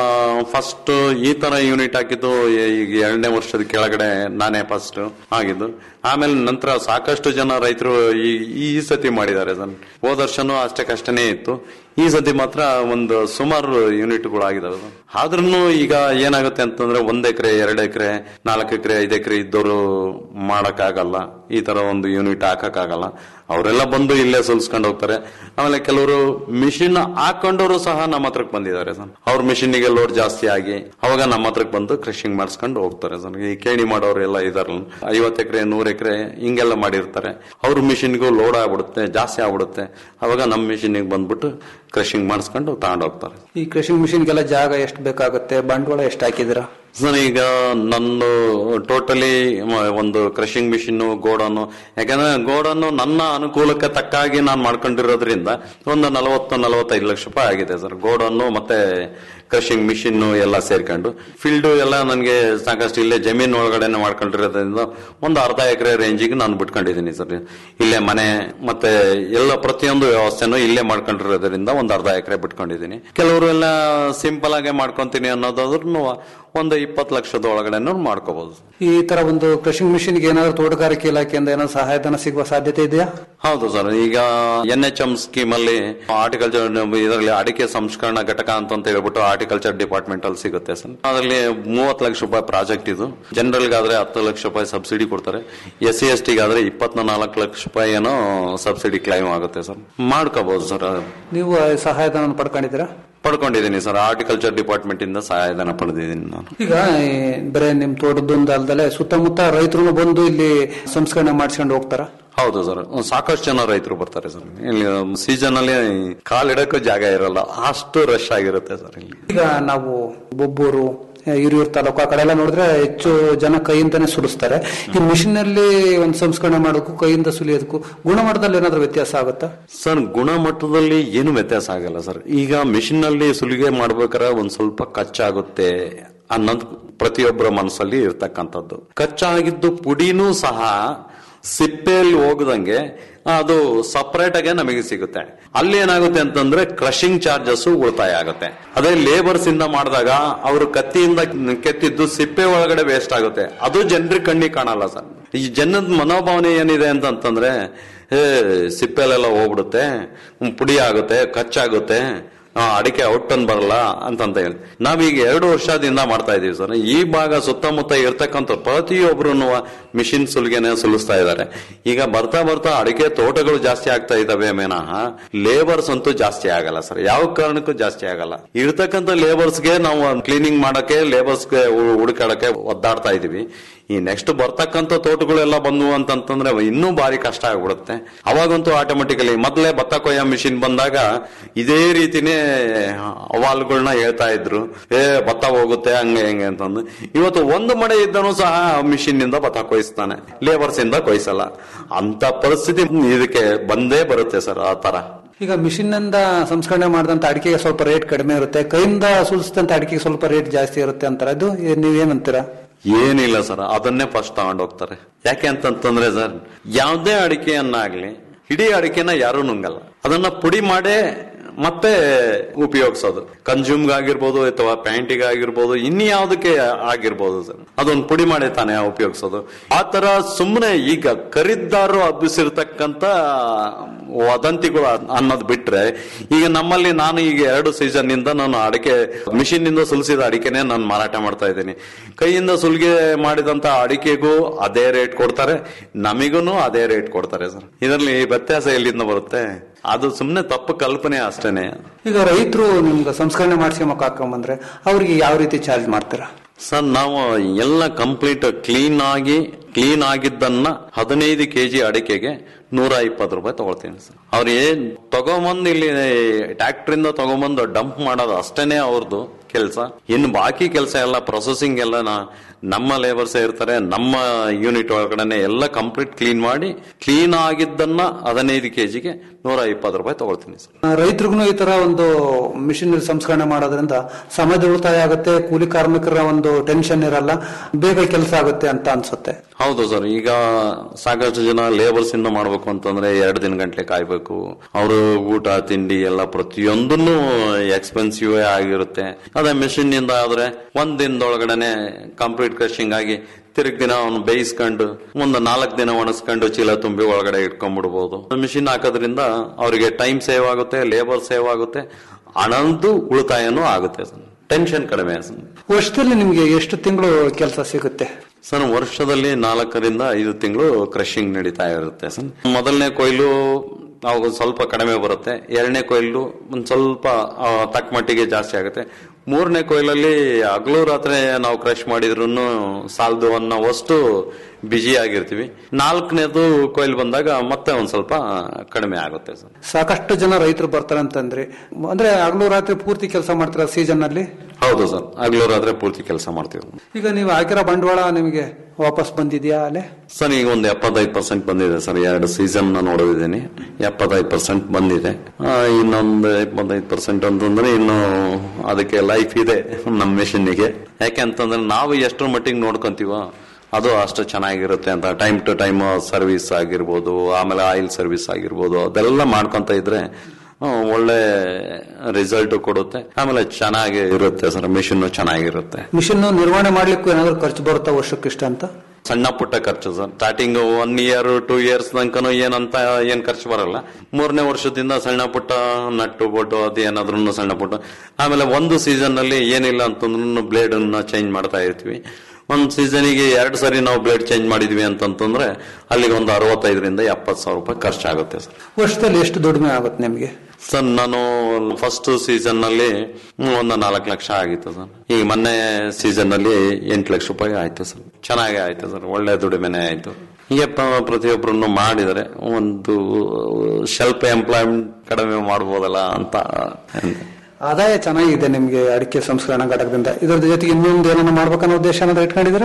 ಫಸ್ಟ್ ಈ ತರ ಯೂನಿಟ್ ಹಾಕಿದ್ದು ಈಗ ಎರಡನೇ ವರ್ಷದ ಕೆಳಗಡೆ ನಾನೇ ಫಸ್ಟ್ ಆಗಿದ್ದು ಆಮೇಲೆ ನಂತರ ಸಾಕಷ್ಟು ಜನ ರೈತರು ಈ ಈ ಸತಿ ಮಾಡಿದ್ದಾರೆ ಸರ್ ಹೋದ ವರ್ಷನೂ ಅಷ್ಟಕ್ಕಷ್ಟೇ ಇತ್ತು ಈ ಸತಿ ಮಾತ್ರ ಒಂದು ಸುಮಾರು ಯೂನಿಟ್ಗಳು ಆಗಿದಾವೆ ಸರ್ ಆದ್ರೂ ಈಗ ಏನಾಗುತ್ತೆ ಅಂತಂದ್ರೆ ಒಂದ್ ಎಕರೆ ಎರಡ್ ಎಕರೆ ನಾಲ್ಕು ಎಕರೆ ಐದು ಎಕರೆ ಇದ್ದವರು ಮಾಡಕ್ಕಾಗಲ್ಲ ಈ ತರ ಒಂದು ಯೂನಿಟ್ ಹಾಕಕ್ಕಾಗಲ್ಲ ಅವರೆಲ್ಲ ಬಂದು ಇಲ್ಲೇ ಸುಲ್ಸ್ಕೊಂಡು ಹೋಗ್ತಾರೆ ಆಮೇಲೆ ಕೆಲವರು ಮಿಷಿನ್ ಹಾಕೊಂಡವರು ಸಹ ನಮ್ಮ ಹತ್ರಕ್ಕೆ ಬಂದಿದ್ದಾರೆ ಸರ್ ಅವ್ರ ಮಿಷಿನ್ಗೆ ಲೋಡ್ ಜಾಸ್ತಿ ಆಗಿ ಅವಾಗ ನಮ್ಮ ಹತ್ರಕ್ಕೆ ಬಂದು ಕ್ರಶಿಂಗ್ ಮಾಡಿಸ್ಕೊಂಡು ಹೋಗ್ತಾರೆ ಸರ್ ಈ ಕೇಣಿ ಮಾಡೋರು ಎಲ್ಲ ಇದಾರಲ್ಲ ಐವತ್ತು ಎಕರೆ ನೂರ್ ಎಕರೆ ಹಿಂಗೆಲ್ಲ ಮಾಡಿರ್ತಾರೆ ಅವ್ರ ಮಿಷಿನ್ಗೂ ಲೋಡ್ ಆಗ್ಬಿಡುತ್ತೆ ಜಾಸ್ತಿ ಆಗ್ಬಿಡುತ್ತೆ ಅವಾಗ ನಮ್ಮ ಮಿಷಿನ್ಗೆ ಬಂದ್ಬಿಟ್ಟು ಕ್ರಶಿಂಗ್ ಮಾಡಿಸ್ಕೊಂಡು ತಗೊಂಡು ಹೋಗ್ತಾರೆ ಈ ಕೃಷಿಂಗ್ ಮಿಷನ್ಗೆಲ್ಲ ಜಾಗ ಎಷ್ಟು ಬೇಕಾಗುತ್ತೆ ಬಂಡವಾಳ ಎಷ್ಟು ಹಾಕಿದಿರಾ ಸರ್ ಈಗ ನಂದು ಟೋಟಲಿ ಒಂದು ಕ್ರಶಿಂಗ್ ಮಿಷಿನ್ ಗೋಡನ್ನು ಯಾಕಂದ್ರೆ ಗೋಡನ್ನು ನನ್ನ ಅನುಕೂಲಕ್ಕೆ ತಕ್ಕಾಗಿ ನಾನು ಮಾಡ್ಕೊಂಡಿರೋದ್ರಿಂದ ಒಂದು ನಲವತ್ತು ನಲವತ್ತೈದು ಲಕ್ಷ ರೂಪಾಯಿ ಆಗಿದೆ ಸರ್ ಗೋಡನ್ನು ಮತ್ತೆ ಕ್ರಶಿಂಗ್ ಮಿಷಿನ್ ಎಲ್ಲ ಸೇರ್ಕೊಂಡು ಫೀಲ್ಡ್ ಎಲ್ಲ ನನಗೆ ಸಾಕಷ್ಟು ಇಲ್ಲೇ ಜಮೀನ್ ಒಳಗಡೆನೆ ಮಾಡ್ಕೊಂಡಿರೋದ್ರಿಂದ ಒಂದು ಅರ್ಧ ಎಕರೆ ರೇಂಜಿಗೆ ನಾನು ಬಿಟ್ಕೊಂಡಿದ್ದೀನಿ ಸರ್ ಇಲ್ಲೇ ಮನೆ ಮತ್ತೆ ಎಲ್ಲ ಪ್ರತಿಯೊಂದು ವ್ಯವಸ್ಥೆನೂ ಇಲ್ಲೇ ಮಾಡ್ಕೊಂಡಿರೋದ್ರಿಂದ ಒಂದು ಅರ್ಧ ಎಕರೆ ಬಿಟ್ಕೊಂಡಿದ್ದೀನಿ ಕೆಲವರು ಎಲ್ಲ ಸಿಂಪಲ್ ಆಗಿ ಮಾಡ್ಕೊಂತೀನಿ ಅನ್ನೋದಾದ್ರೂ ಒಂದು ಇಪ್ಪತ್ತು ಲಕ್ಷದ ಒಳಗಡೆನೂ ಮಾಡ್ಕೋಬಹುದು ಈ ತರ ಒಂದು ಕೃಷಿಂಗ್ ಮಿಷನ್ಗೆ ಏನಾದ್ರು ತೋಟಗಾರಿಕೆ ಇಲಾಖೆಯಿಂದ ಏನಾದ್ರು ಸಹಾಯಧನ ಸಿಗುವ ಸಾಧ್ಯತೆ ಇದೆಯಾ ಹೌದು ಸರ್ ಈಗ ಎನ್ ಎಚ್ ಎಂ ಸ್ಕೀಮ್ ಅಲ್ಲಿ ಹಾರ್ಟಿಕಲ್ಚರ್ ಇದರಲ್ಲಿ ಅಡಿಕೆ ಸಂಸ್ಕರಣಾ ಘಟಕ ಅಂತ ಹೇಳ್ಬಿಟ್ಟು ಹಾರ್ಟಿಕಲ್ಚರ್ ಡಿಪಾರ್ಟ್ಮೆಂಟ್ ಅಲ್ಲಿ ಸಿಗುತ್ತೆ ಸರ್ ಅದರಲ್ಲಿ ಮೂವತ್ತು ಲಕ್ಷ ರೂಪಾಯಿ ಪ್ರಾಜೆಕ್ಟ್ ಇದು ಜನರಲ್ ಗಾದ್ರೆ ಹತ್ತು ಲಕ್ಷ ರೂಪಾಯಿ ಸಬ್ಸಿಡಿ ಕೊಡ್ತಾರೆ ಎಸ್ ಸಿ ಎಸ್ ಟಿಗಾದ್ರೆ ಇಪ್ಪತ್ನ ನಾಲ್ಕು ಲಕ್ಷ ರೂಪಾಯಿ ಏನೋ ಸಬ್ಸಿಡಿ ಕ್ಲೈಮ್ ಆಗುತ್ತೆ ಸರ್ ಮಾಡ್ಕೋಬಹುದು ಸರ್ ನೀವು ಸಹಾಯಧನ ಪಡ್ಕೊಂಡಿದ್ದೀರಾ ಪಡ್ಕೊಂಡಿದ್ದೀನಿ ಸರ್ ಹಾರ್ಟಿಕಲ್ಚರ್ ಡಿಪಾರ್ಟ್ಮೆಂಟ್ ಇಂದ ಸಹಾಯಧನ ಪಡೆದಿದ್ದೀನಿ ನಾನು ಈಗ ಈ ಬರೇ ನಿಮ್ ತೋಟದೊಂದು ಅಲ್ದಲೆ ಸುತ್ತಮುತ್ತ ರೈತರು ಬಂದು ಇಲ್ಲಿ ಸಂಸ್ಕರಣೆ ಮಾಡಿಸ್ಕೊಂಡು ಹೋಗ್ತಾರ ಹೌದು ಸರ್ ಸಾಕಷ್ಟು ಜನ ರೈತರು ಬರ್ತಾರೆ ಸರ್ ಇಲ್ಲಿ ಸೀಸನ್ ಅಲ್ಲಿ ಕಾಲಿಡಕ್ಕೂ ಜಾಗ ಇರಲ್ಲ ಅಷ್ಟು ರಶ್ ಆಗಿರುತ್ತೆ ಸರ್ ಇಲ್ಲಿ ಈಗ ನಾವು ಬೊಬ್ಬೂರು ಹಿರಿಯೂರು ತಾಲೂಕು ಆ ಕಡೆ ಎಲ್ಲ ನೋಡಿದ್ರೆ ಹೆಚ್ಚು ಜನ ಕೈಯಿಂದನೇ ಸುಲಿಸ್ತಾರೆ ಈ ಮಿಷಿನ್ ಅಲ್ಲಿ ಒಂದು ಸಂಸ್ಕರಣೆ ಮಾಡೋಕ್ಕೂ ಕೈಯಿಂದ ಸುಲಿಯೋದಕ್ಕೂ ಗುಣಮಟ್ಟದಲ್ಲಿ ಏನಾದ್ರೂ ವ್ಯತ್ಯಾಸ ಆಗುತ್ತಾ ಸರ್ ಗುಣಮಟ್ಟದಲ್ಲಿ ಏನು ವ್ಯತ್ಯಾಸ ಆಗಲ್ಲ ಸರ್ ಈಗ ಮಿಷಿನ್ ನಲ್ಲಿ ಸುಲಿಗೆ ಮಾಡ್ಬೇಕಾದ್ರೆ ಒಂದ್ ಸ್ವಲ್ಪ ಕಚ್ಚಾಗುತ್ತೆ ಅನ್ನೋದು ಪ್ರತಿಯೊಬ್ಬರ ಮನಸ್ಸಲ್ಲಿ ಇರ್ತಕ್ಕಂಥದ್ದು ಕಚ್ಚಾಗಿದ್ದು ಪುಡಿನೂ ಸಹ ಸಿಪ್ಪೆಯಲ್ಲಿ ಹೋಗದಂಗೆ ಅದು ಸಪರೇಟ್ ಆಗಿ ನಮಗೆ ಸಿಗುತ್ತೆ ಅಲ್ಲಿ ಏನಾಗುತ್ತೆ ಅಂತಂದ್ರೆ ಕ್ರಷಿಂಗ್ ಚಾರ್ಜಸ್ ಉಳಿತಾಯ ಆಗುತ್ತೆ ಅದೇ ಲೇಬರ್ಸ್ ಇಂದ ಮಾಡಿದಾಗ ಅವರು ಕತ್ತಿಯಿಂದ ಕೆತ್ತಿದ್ದು ಸಿಪ್ಪೆ ಒಳಗಡೆ ವೇಸ್ಟ್ ಆಗುತ್ತೆ ಅದು ಜನರಿಗೆ ಕಣ್ಣಿಗೆ ಕಾಣಲ್ಲ ಸರ್ ಈ ಜನದ ಮನೋಭಾವನೆ ಏನಿದೆ ಅಂತಂತಂದ್ರೆ ಏ ಸಿಪ್ಪೆಲೆಲ್ಲ ಹೋಗ್ಬಿಡುತ್ತೆ ಹ್ಮ್, ಪುಡಿ ಆಗುತ್ತೆ ಕಚ್ಚಾಗುತ್ತೆ ಆ, ಅಡಿಕೆ ಔಟನ್ ಬರಲ್ಲ ಅಂತಂತ ಹೇಳಿ ನಾವೀಗ ಎರಡು ವರ್ಷದಿಂದ ಮಾಡ್ತಾ ಇದೀವಿ ಸರ್ ಈ ಭಾಗ ಸುತ್ತಮುತ್ತ ಇರ್ತಕ್ಕಂಥ ಪ್ರತಿಯೊಬ್ರು ಮಿಷಿನ್ ಸುಲಿಗೆನೆ ಸುಲಿಸ್ತಾ ಇದ್ದಾರೆ ಈಗ ಬರ್ತಾ ಬರ್ತಾ ಅಡಿಕೆ ತೋಟಗಳು ಜಾಸ್ತಿ ಆಗ್ತಾ ಇದಾವೆ ಮೇನಹ ಲೇಬರ್ಸ್ ಅಂತೂ ಜಾಸ್ತಿ ಆಗಲ್ಲ ಸರ್ ಯಾವ ಕಾರಣಕ್ಕೂ ಜಾಸ್ತಿ ಆಗಲ್ಲ ಇರ್ತಕ್ಕಂಥ ಲೇಬರ್ಸ್ಗೆ ನಾವು ಕ್ಲೀನಿಂಗ್ ಮಾಡಕ್ಕೆ ಲೇಬರ್ಸ್ಗೆ ಹುಡುಕಾಡಕ್ಕೆ ಒದ್ದಾಡ್ತಾ ಇದೀವಿ ಈ ನೆಕ್ಸ್ಟ್ ಬರ್ತಕ್ಕಂಥ ತೋಟಗಳೆಲ್ಲ ಬಂದ್ವು ಅಂತಂತಂದ್ರೆ ಇನ್ನೂ ಭಾರಿ ಕಷ್ಟ ಆಗ್ಬಿಡುತ್ತೆ ಅವಾಗಂತೂ ಆಟೋಮೆಟಿಕಲಿ ಮೊದಲೇ ಭತ್ತ ಕೊಯ್ಯೋ ಮಿಷಿನ್ ಬಂದಾಗ ಇದೇ ರೀತಿನೇ ಅವಾಲ್ಗಳನ್ನ ಹೇಳ್ತಾ ಇದ್ರು ಏ ಭತ್ತ ಹೋಗುತ್ತೆ ಹಂಗೆ ಹೆಂಗೆ ಅಂತಂದು ಇವತ್ತು ಒಂದು ಮಳೆ ಇದ್ದನು ಸಹ ಮಿಷಿನ್ ನಿಂದ ಭತ್ತ ಕೊಯ್ಸ್ತಾನೆ ಲೇಬರ್ಸ್ ಇಂದ ಕೊಯ್ಸಲ್ಲ ಅಂತ ಪರಿಸ್ಥಿತಿ ಇದಕ್ಕೆ ಬಂದೇ ಬರುತ್ತೆ ಸರ್ ಆ ತರ ಈಗ ಮಿಷಿನ್ ನಿಂದ ಸಂಸ್ಕರಣೆ ಮಾಡಿದಂತ ಅಡಿಕೆಗೆ ಸ್ವಲ್ಪ ರೇಟ್ ಕಡಿಮೆ ಇರುತ್ತೆ ಕೈಯಿಂದ ಸುಲಿಸಿದಂತ ಅಡಿಕೆಗೆ ಸ್ವಲ್ಪ ರೇಟ್ ಜಾಸ್ತಿ ಇರುತ್ತೆ ಅಂತಾರೆ ಅದು ಏ- ನೀವೇನಂತೀರಾ ಏನಿಲ್ಲ ಸರ್ ಅದನ್ನೇ ಫಸ್ಟ್ ತಗೊಂಡ್ ಹೋಗ್ತಾರೆ ಯಾಕೆ ಅಂತಂತಂದ್ರೆ ಸರ್ ಯಾವುದೇ ಅಡಿಕೆಯನ್ನಾಗ್ಲಿ ಇಡೀ ಅಡಿಕೆನ ಯಾರು ನುಂಗಲ್ಲ ಅದನ್ನ ಪುಡಿ ಮಾಡೇ ಮತ್ತೆ ಉಪಯೋಗಿಸೋದು ಕನ್ಸ್ಯೂಮ್ಗೆ ಆಗಿರ್ಬೋದು ಅಥವಾ ಪ್ಯಾಂಟಿಗೆ ಆಗಿರ್ಬೋದು ಇನ್ಯಾವುದಕ್ಕೆ ಆಗಿರ್ಬೋದು ಸರ್ ಅದೊಂದು ಪುಡಿ ಮಾಡಿ ತಾನೇ ಉಪಯೋಗಿಸೋದು ಆ ತರ ಸುಮ್ಮನೆ ಈಗ ಖರೀದಾರರು ಹಬ್ಬಿಸಿರ್ತಕ್ಕಂತ ವದಂತಿಗಳು ಅನ್ನೋದು ಬಿಟ್ರೆ ಈಗ ನಮ್ಮಲ್ಲಿ ನಾನು ಈಗ ಎರಡು ಸೀಸನ್ ನಿಂದ ನಾನು ಅಡಿಕೆ ಮಿಷಿನ್ ನಿಂದ ಸುಲಿಸಿದ ಅಡಿಕೆನೆ ನಾನು ಮಾರಾಟ ಮಾಡ್ತಾ ಇದ್ದೀನಿ ಕೈಯಿಂದ ಸುಲಿಗೆ ಮಾಡಿದಂತ ಅಡಿಕೆಗೂ ಅದೇ ರೇಟ್ ಕೊಡ್ತಾರೆ ನಮಿಗೂ ಅದೇ ರೇಟ್ ಕೊಡ್ತಾರೆ ಸರ್ ಇದರಲ್ಲಿ ವ್ಯತ್ಯಾಸ ಎಲ್ಲಿಂದ ಬರುತ್ತೆ ಅದು ಸುಮ್ಮನೆ ತಪ್ಪು ಕಲ್ಪನೆ ಅಷ್ಟೇನೆ ಈಗ ರೈತರು ನಿಮ್ಗೆ ಸಂಸ್ಕರಣೆ ಮಾಡಿಸ್ಕೊಂಬಕ್ ಹಾಕೊಂಬಂದ್ರೆ ಅವ್ರಿಗೆ ಯಾವ ರೀತಿ ಚಾರ್ಜ್ ಮಾಡ್ತೀರಾ ಸರ್ ನಾವು ಎಲ್ಲ ಕಂಪ್ಲೀಟ್ ಕ್ಲೀನ್ ಆಗಿ ಕ್ಲೀನ್ ಆಗಿದ್ದನ್ನ ಹದಿನೈದು ಕೆಜಿ ಅಡಿಕೆಗೆ ನೂರ ಇಪ್ಪತ್ತು ರೂಪಾಯಿ ತಗೊಳ್ತೀನಿ ಸರ್ ಅವ್ರು ಏನ್ ತಗೊಂಬಂದು ಇಲ್ಲಿ ಟ್ಯಾಕ್ಟ್ರಿಂದ ತಗೊಂಬಂದು ಡಂಪ್ ಮಾಡೋದು ಅಷ್ಟೇನೆ ಅವ್ರದ್ದು ಕೆಲಸ ಇನ್ನು ಬಾಕಿ ಕೆಲಸ ಎಲ್ಲ ಪ್ರೊಸೆಸಿಂಗ್ ಎಲ್ಲ ನಾ- ನಮ್ಮ ಲೇಬರ್ಸ್ ಇರ್ತಾರೆ ನಮ್ಮ ಯೂನಿಟ್ ಒಳಗಡೆ ಎಲ್ಲ ಕಂಪ್ಲೀಟ್ ಕ್ಲೀನ್ ಮಾಡಿ ಕ್ಲೀನ್ ಆಗಿದ್ದನ್ನ ಹದಿನೈದು ಕೆಜಿಗೆ ನೂರ ಇಪ್ಪತ್ತು ರೂಪಾಯಿ ತಗೊಳ್ತೀನಿ ಸರ್ ರೈತರಿಗೂ ಈ ತರ ಒಂದು ಮಿಷಿನ್ ಸಂಸ್ಕರಣೆ ಮಾಡೋದ್ರಿಂದ ಸಮಯದ ಉಳಿತಾಯ ಆಗುತ್ತೆ ಕೂಲಿ ಕಾರ್ಮಿಕರ ಒಂದು ಟೆನ್ಷನ್ ಇರಲ್ಲ ಬೇಗ ಕೆಲಸ ಆಗುತ್ತೆ ಅಂತ ಅನ್ಸುತ್ತೆ ಹೌದು ಸರ್ ಈಗ ಸಾಕಷ್ಟು ಜನ ಲೇಬರ್ಸ್ ಇಂದ ಮಾಡ್ಬೇಕು ಅಂತಂದ್ರೆ ಎರಡು ದಿನ ಗಂಟ್ಲೆ ಕಾಯ್ಬೇಕು ಅವರು ಊಟ ತಿಂಡಿ ಎಲ್ಲ ಪ್ರತಿಯೊಂದನ್ನು ಎಕ್ಸ್ಪೆನ್ಸಿವ್ ಆಗಿರುತ್ತೆ ಅದೇ ಮೆಷಿನ್ ನಿಂದ ಆದ್ರೆ ಒಂದ್ ದಿನದೊಳಗಡೆನೆ ಕಂಪ್ಲೀಟ್ ಕ್ರಶಿಂಗ್ ಆಗಿ ತಿರುಗ್ ದಿನ ಅವನು ಬೇಯಿಸ್ಕೊಂಡು ಒಂದು ನಾಲ್ಕು ದಿನ ಒಣಸ್ಕೊಂಡು ಚೀಲ ತುಂಬಿ ಒಳಗಡೆ ಇಟ್ಕೊಂಡ್ಬಿಡ್ಬೋದು ಮಿಷಿನ್ ಹಾಕೋದ್ರಿಂದ ಅವರಿಗೆ ಟೈಮ್ ಸೇವ್ ಆಗುತ್ತೆ ಲೇಬರ್ ಸೇವ್ ಆಗುತ್ತೆ ಹಣದ್ದು ಉಳಿತಾಯನೂ ಆಗುತ್ತೆ ಸರ್ ಟೆನ್ಷನ್ ಕಡಿಮೆ ಸರ್ ವರ್ಷದಲ್ಲಿ ನಿಮ್ಗೆ ಎಷ್ಟು ತಿಂಗಳು ಕೆಲಸ ಸಿಗುತ್ತೆ ಸರ್ ವರ್ಷದಲ್ಲಿ ನಾಲ್ಕರಿಂದ ಐದು ತಿಂಗಳು ಕ್ರಷಿಂಗ್ ನಡೀತಾ ಇರುತ್ತೆ ಸರ್ ಮೊದಲನೇ ಕೊಯ್ಲು ಅವಾಗ ಸ್ವಲ್ಪ ಕಡಿಮೆ ಬರುತ್ತೆ ಎರಡನೇ ಕೊಯ್ಲು ಒಂದ್ ಸ್ವಲ್ಪ ಆ, ತಕ್ಕ ಮಟ್ಟಿಗೆ ಜಾಸ್ತಿ ಆಗುತ್ತೆ ಮೂರನೇ ಕೊಯ್ಲಲ್ಲಿ ಹಗಲು ರಾತ್ರಿ ನಾವು ಕ್ರಶ್ ಮಾಡಿದ್ರು ಸಾಲದು ಅನ್ನೋವಷ್ಟು ಬಿಜಿ ಆಗಿರ್ತೀವಿ ನಾಲ್ಕನೇದು ಕೊಯ್ಲು ಬಂದಾಗ ಮತ್ತೆ ಒಂದ್ ಸ್ವಲ್ಪ ಕಡಿಮೆ ಆಗುತ್ತೆ ಸರ್ ಸಾಕಷ್ಟು ಜನ ರೈತರು ಬರ್ತಾರೆ ಅಂತಂದ್ರೆ ಅಂದ್ರೆ ಹಗಲು ರಾತ್ರಿ ಪೂರ್ತಿ ಕೆಲಸ ಮಾಡ್ತಾರೆ ಸೀಸನ್ ಅಲ್ಲಿ ಹೌದು ಸರ್ ಹಗಲು ರಾತ್ರಿ ಪೂರ್ತಿ ಕೆಲಸ ಮಾಡ್ತೀವಿ ಈಗ ನೀವು ಹಾಕಿರೋ ಬಂಡವಾಳ ನಿಮಗೆ ವಾಪಸ್ ಬಂದಿದ್ಯಾ ಅಲ್ಲೇ ಸರ್ ಈಗ ಒಂದು ಎಪ್ಪತ್ತೈದು ಪರ್ಸೆಂಟ್ ಬಂದಿದೆ ಸರ್ ಎರಡು ಸೀಸನ್ ನೋಡಿದ್ದೀನಿ ಎಪ್ಪತ್ತೈದು ಪರ್ಸೆಂಟ್ ಬಂದಿದೆ ಆ, ಇನ್ನೊಂದು ಇಪ್ಪತ್ತೈದು ಪರ್ಸೆಂಟ್ ಅಂತಂದ್ರೆ ಇನ್ನು ಅದಕ್ಕೆ ಲೈಫ್ ಇದೆ ನಮ್ಮ ಮೆಷಿನ್ನಿಗೆ ಯಾಕೆ ಅಂತಂದ್ರೆ ನಾವು ಎಷ್ಟರ ಮಟ್ಟಿಗೆ ನೋಡ್ಕೊಂತೀವೋ ಅದು ಅಷ್ಟು ಚೆನ್ನಾಗಿರುತ್ತೆ ಅಂತ ಟೈಮ್ ಟು ಟೈಮ್ ಸರ್ವಿಸ್ ಆಗಿರ್ಬೋದು ಆಮೇಲೆ ಆಯಿಲ್ ಸರ್ವಿಸ್ ಆಗಿರ್ಬೋದು ಅದೆಲ್ಲ ಮಾಡ್ಕೊಂತ ಇದ್ರೆ ಆ, ಒಳ್ಳೆ ರಿಸಲ್ಟ್ ಕೊಡುತ್ತೆ ಆಮೇಲೆ ಚೆನ್ನಾಗಿ ಇರುತ್ತೆ ಸರ್ ಮಿಷಿನ್ ಚೆನ್ನಾಗಿರುತ್ತೆ ಮಿಷಿನ್ ನಿರ್ವಹಣೆ ಮಾಡ್ಲಿಕ್ಕೂ ಏನಾದ್ರು ಖರ್ಚು ಬರುತ್ತಾ ವರ್ಷಕ್ಕಿಷ್ಟ ಅಂತ ಸಣ್ಣ ಪುಟ್ಟ ಖರ್ಚು sir starting one year two years ತನಕನೂ ಏನಂತ ಏನ್ ಖರ್ಚು ಬರಲ್ಲ ಮೂರನೇ ವರ್ಷದಿಂದ ಸಣ್ಣ ಪುಟ್ಟ ನಟ್ಟು ಬೋಟು ಅದು ಏನಾದ್ರೂ ಸಣ್ಣ ಪುಟ್ಟ ಆಮೇಲೆ ಒಂದು ಸೀಸನ್ ನಲ್ಲಿ ಏನಿಲ್ಲ ಅಂತಂದ್ರೂ ಬ್ಲೇಡ್ ಅನ್ನ ಚೇಂಜ್ ಮಾಡ್ತಾ ಇರ್ತೀವಿ ಒಂದ್ ಸೀಸನಿಗೆ ಎರಡು ಸರಿ ನಾವು ಬ್ಲೇಡ್ ಚೇಂಜ್ ಮಾಡಿದ್ವಿ ಅಂತಂತಂದ್ರೆ ಅಲ್ಲಿಗೆ ಒಂದು ಅರವತ್ತೈದರಿಂದ ಎಪ್ಪತ್ತು ಸಾವಿರ ರೂಪಾಯಿ ಖರ್ಚಾಗುತ್ತೆ ಸರ್ ವರ್ಷದಲ್ಲಿ ಎಷ್ಟು ದುಡಿಮೆ ಆಗುತ್ತೆ ನಿಮ್ಗೆ ಸರ್ ನಾನು ಫಸ್ಟ್ ಸೀಸನ್ ನಲ್ಲಿ ಒಂದು ನಾಲ್ಕು ಲಕ್ಷ ಆಗಿತ್ತು ಸರ್ ಈಗ ಮೊನ್ನೆ ಸೀಸನ್ ನಲ್ಲಿ ಎಂಟು ಲಕ್ಷ ರೂಪಾಯಿ ಆಯ್ತು ಸರ್ ಚೆನ್ನಾಗಿ ಆಯ್ತು ಸರ್ ಒಳ್ಳೆ ದುಡಿಮೆನೆ ಆಯ್ತು ಹೀಗೆ ಪ- ಪ್ರತಿಯೊಬ್ಬರನ್ನು ಮಾಡಿದರೆ ಒಂದು ಸ್ವಲ್ಪ ಎಂಪ್ಲಾಯ್ಮೆಂಟ್ ಕಡಿಮೆ ಮಾಡ್ಬೋದಲ್ಲ ಅಂತ ಆದಾಯ ಚೆನ್ನಾಗಿದೆ ನಿಮ್ಗೆ ಅಡಿಕೆ ಸಂಸ್ಕರಣಾ ಘಟಕದಿಂದ ಇದರ ಜೊತೆಗೆ ಇನ್ನೊಂದು ಏನನ್ನ ಮಾಡ್ಬೇಕನ್ನೋ ಉದ್ದೇಶ ಏನಾದ್ರು ಇಟ್ಕೊಂಡಿದ್ದೀರಾ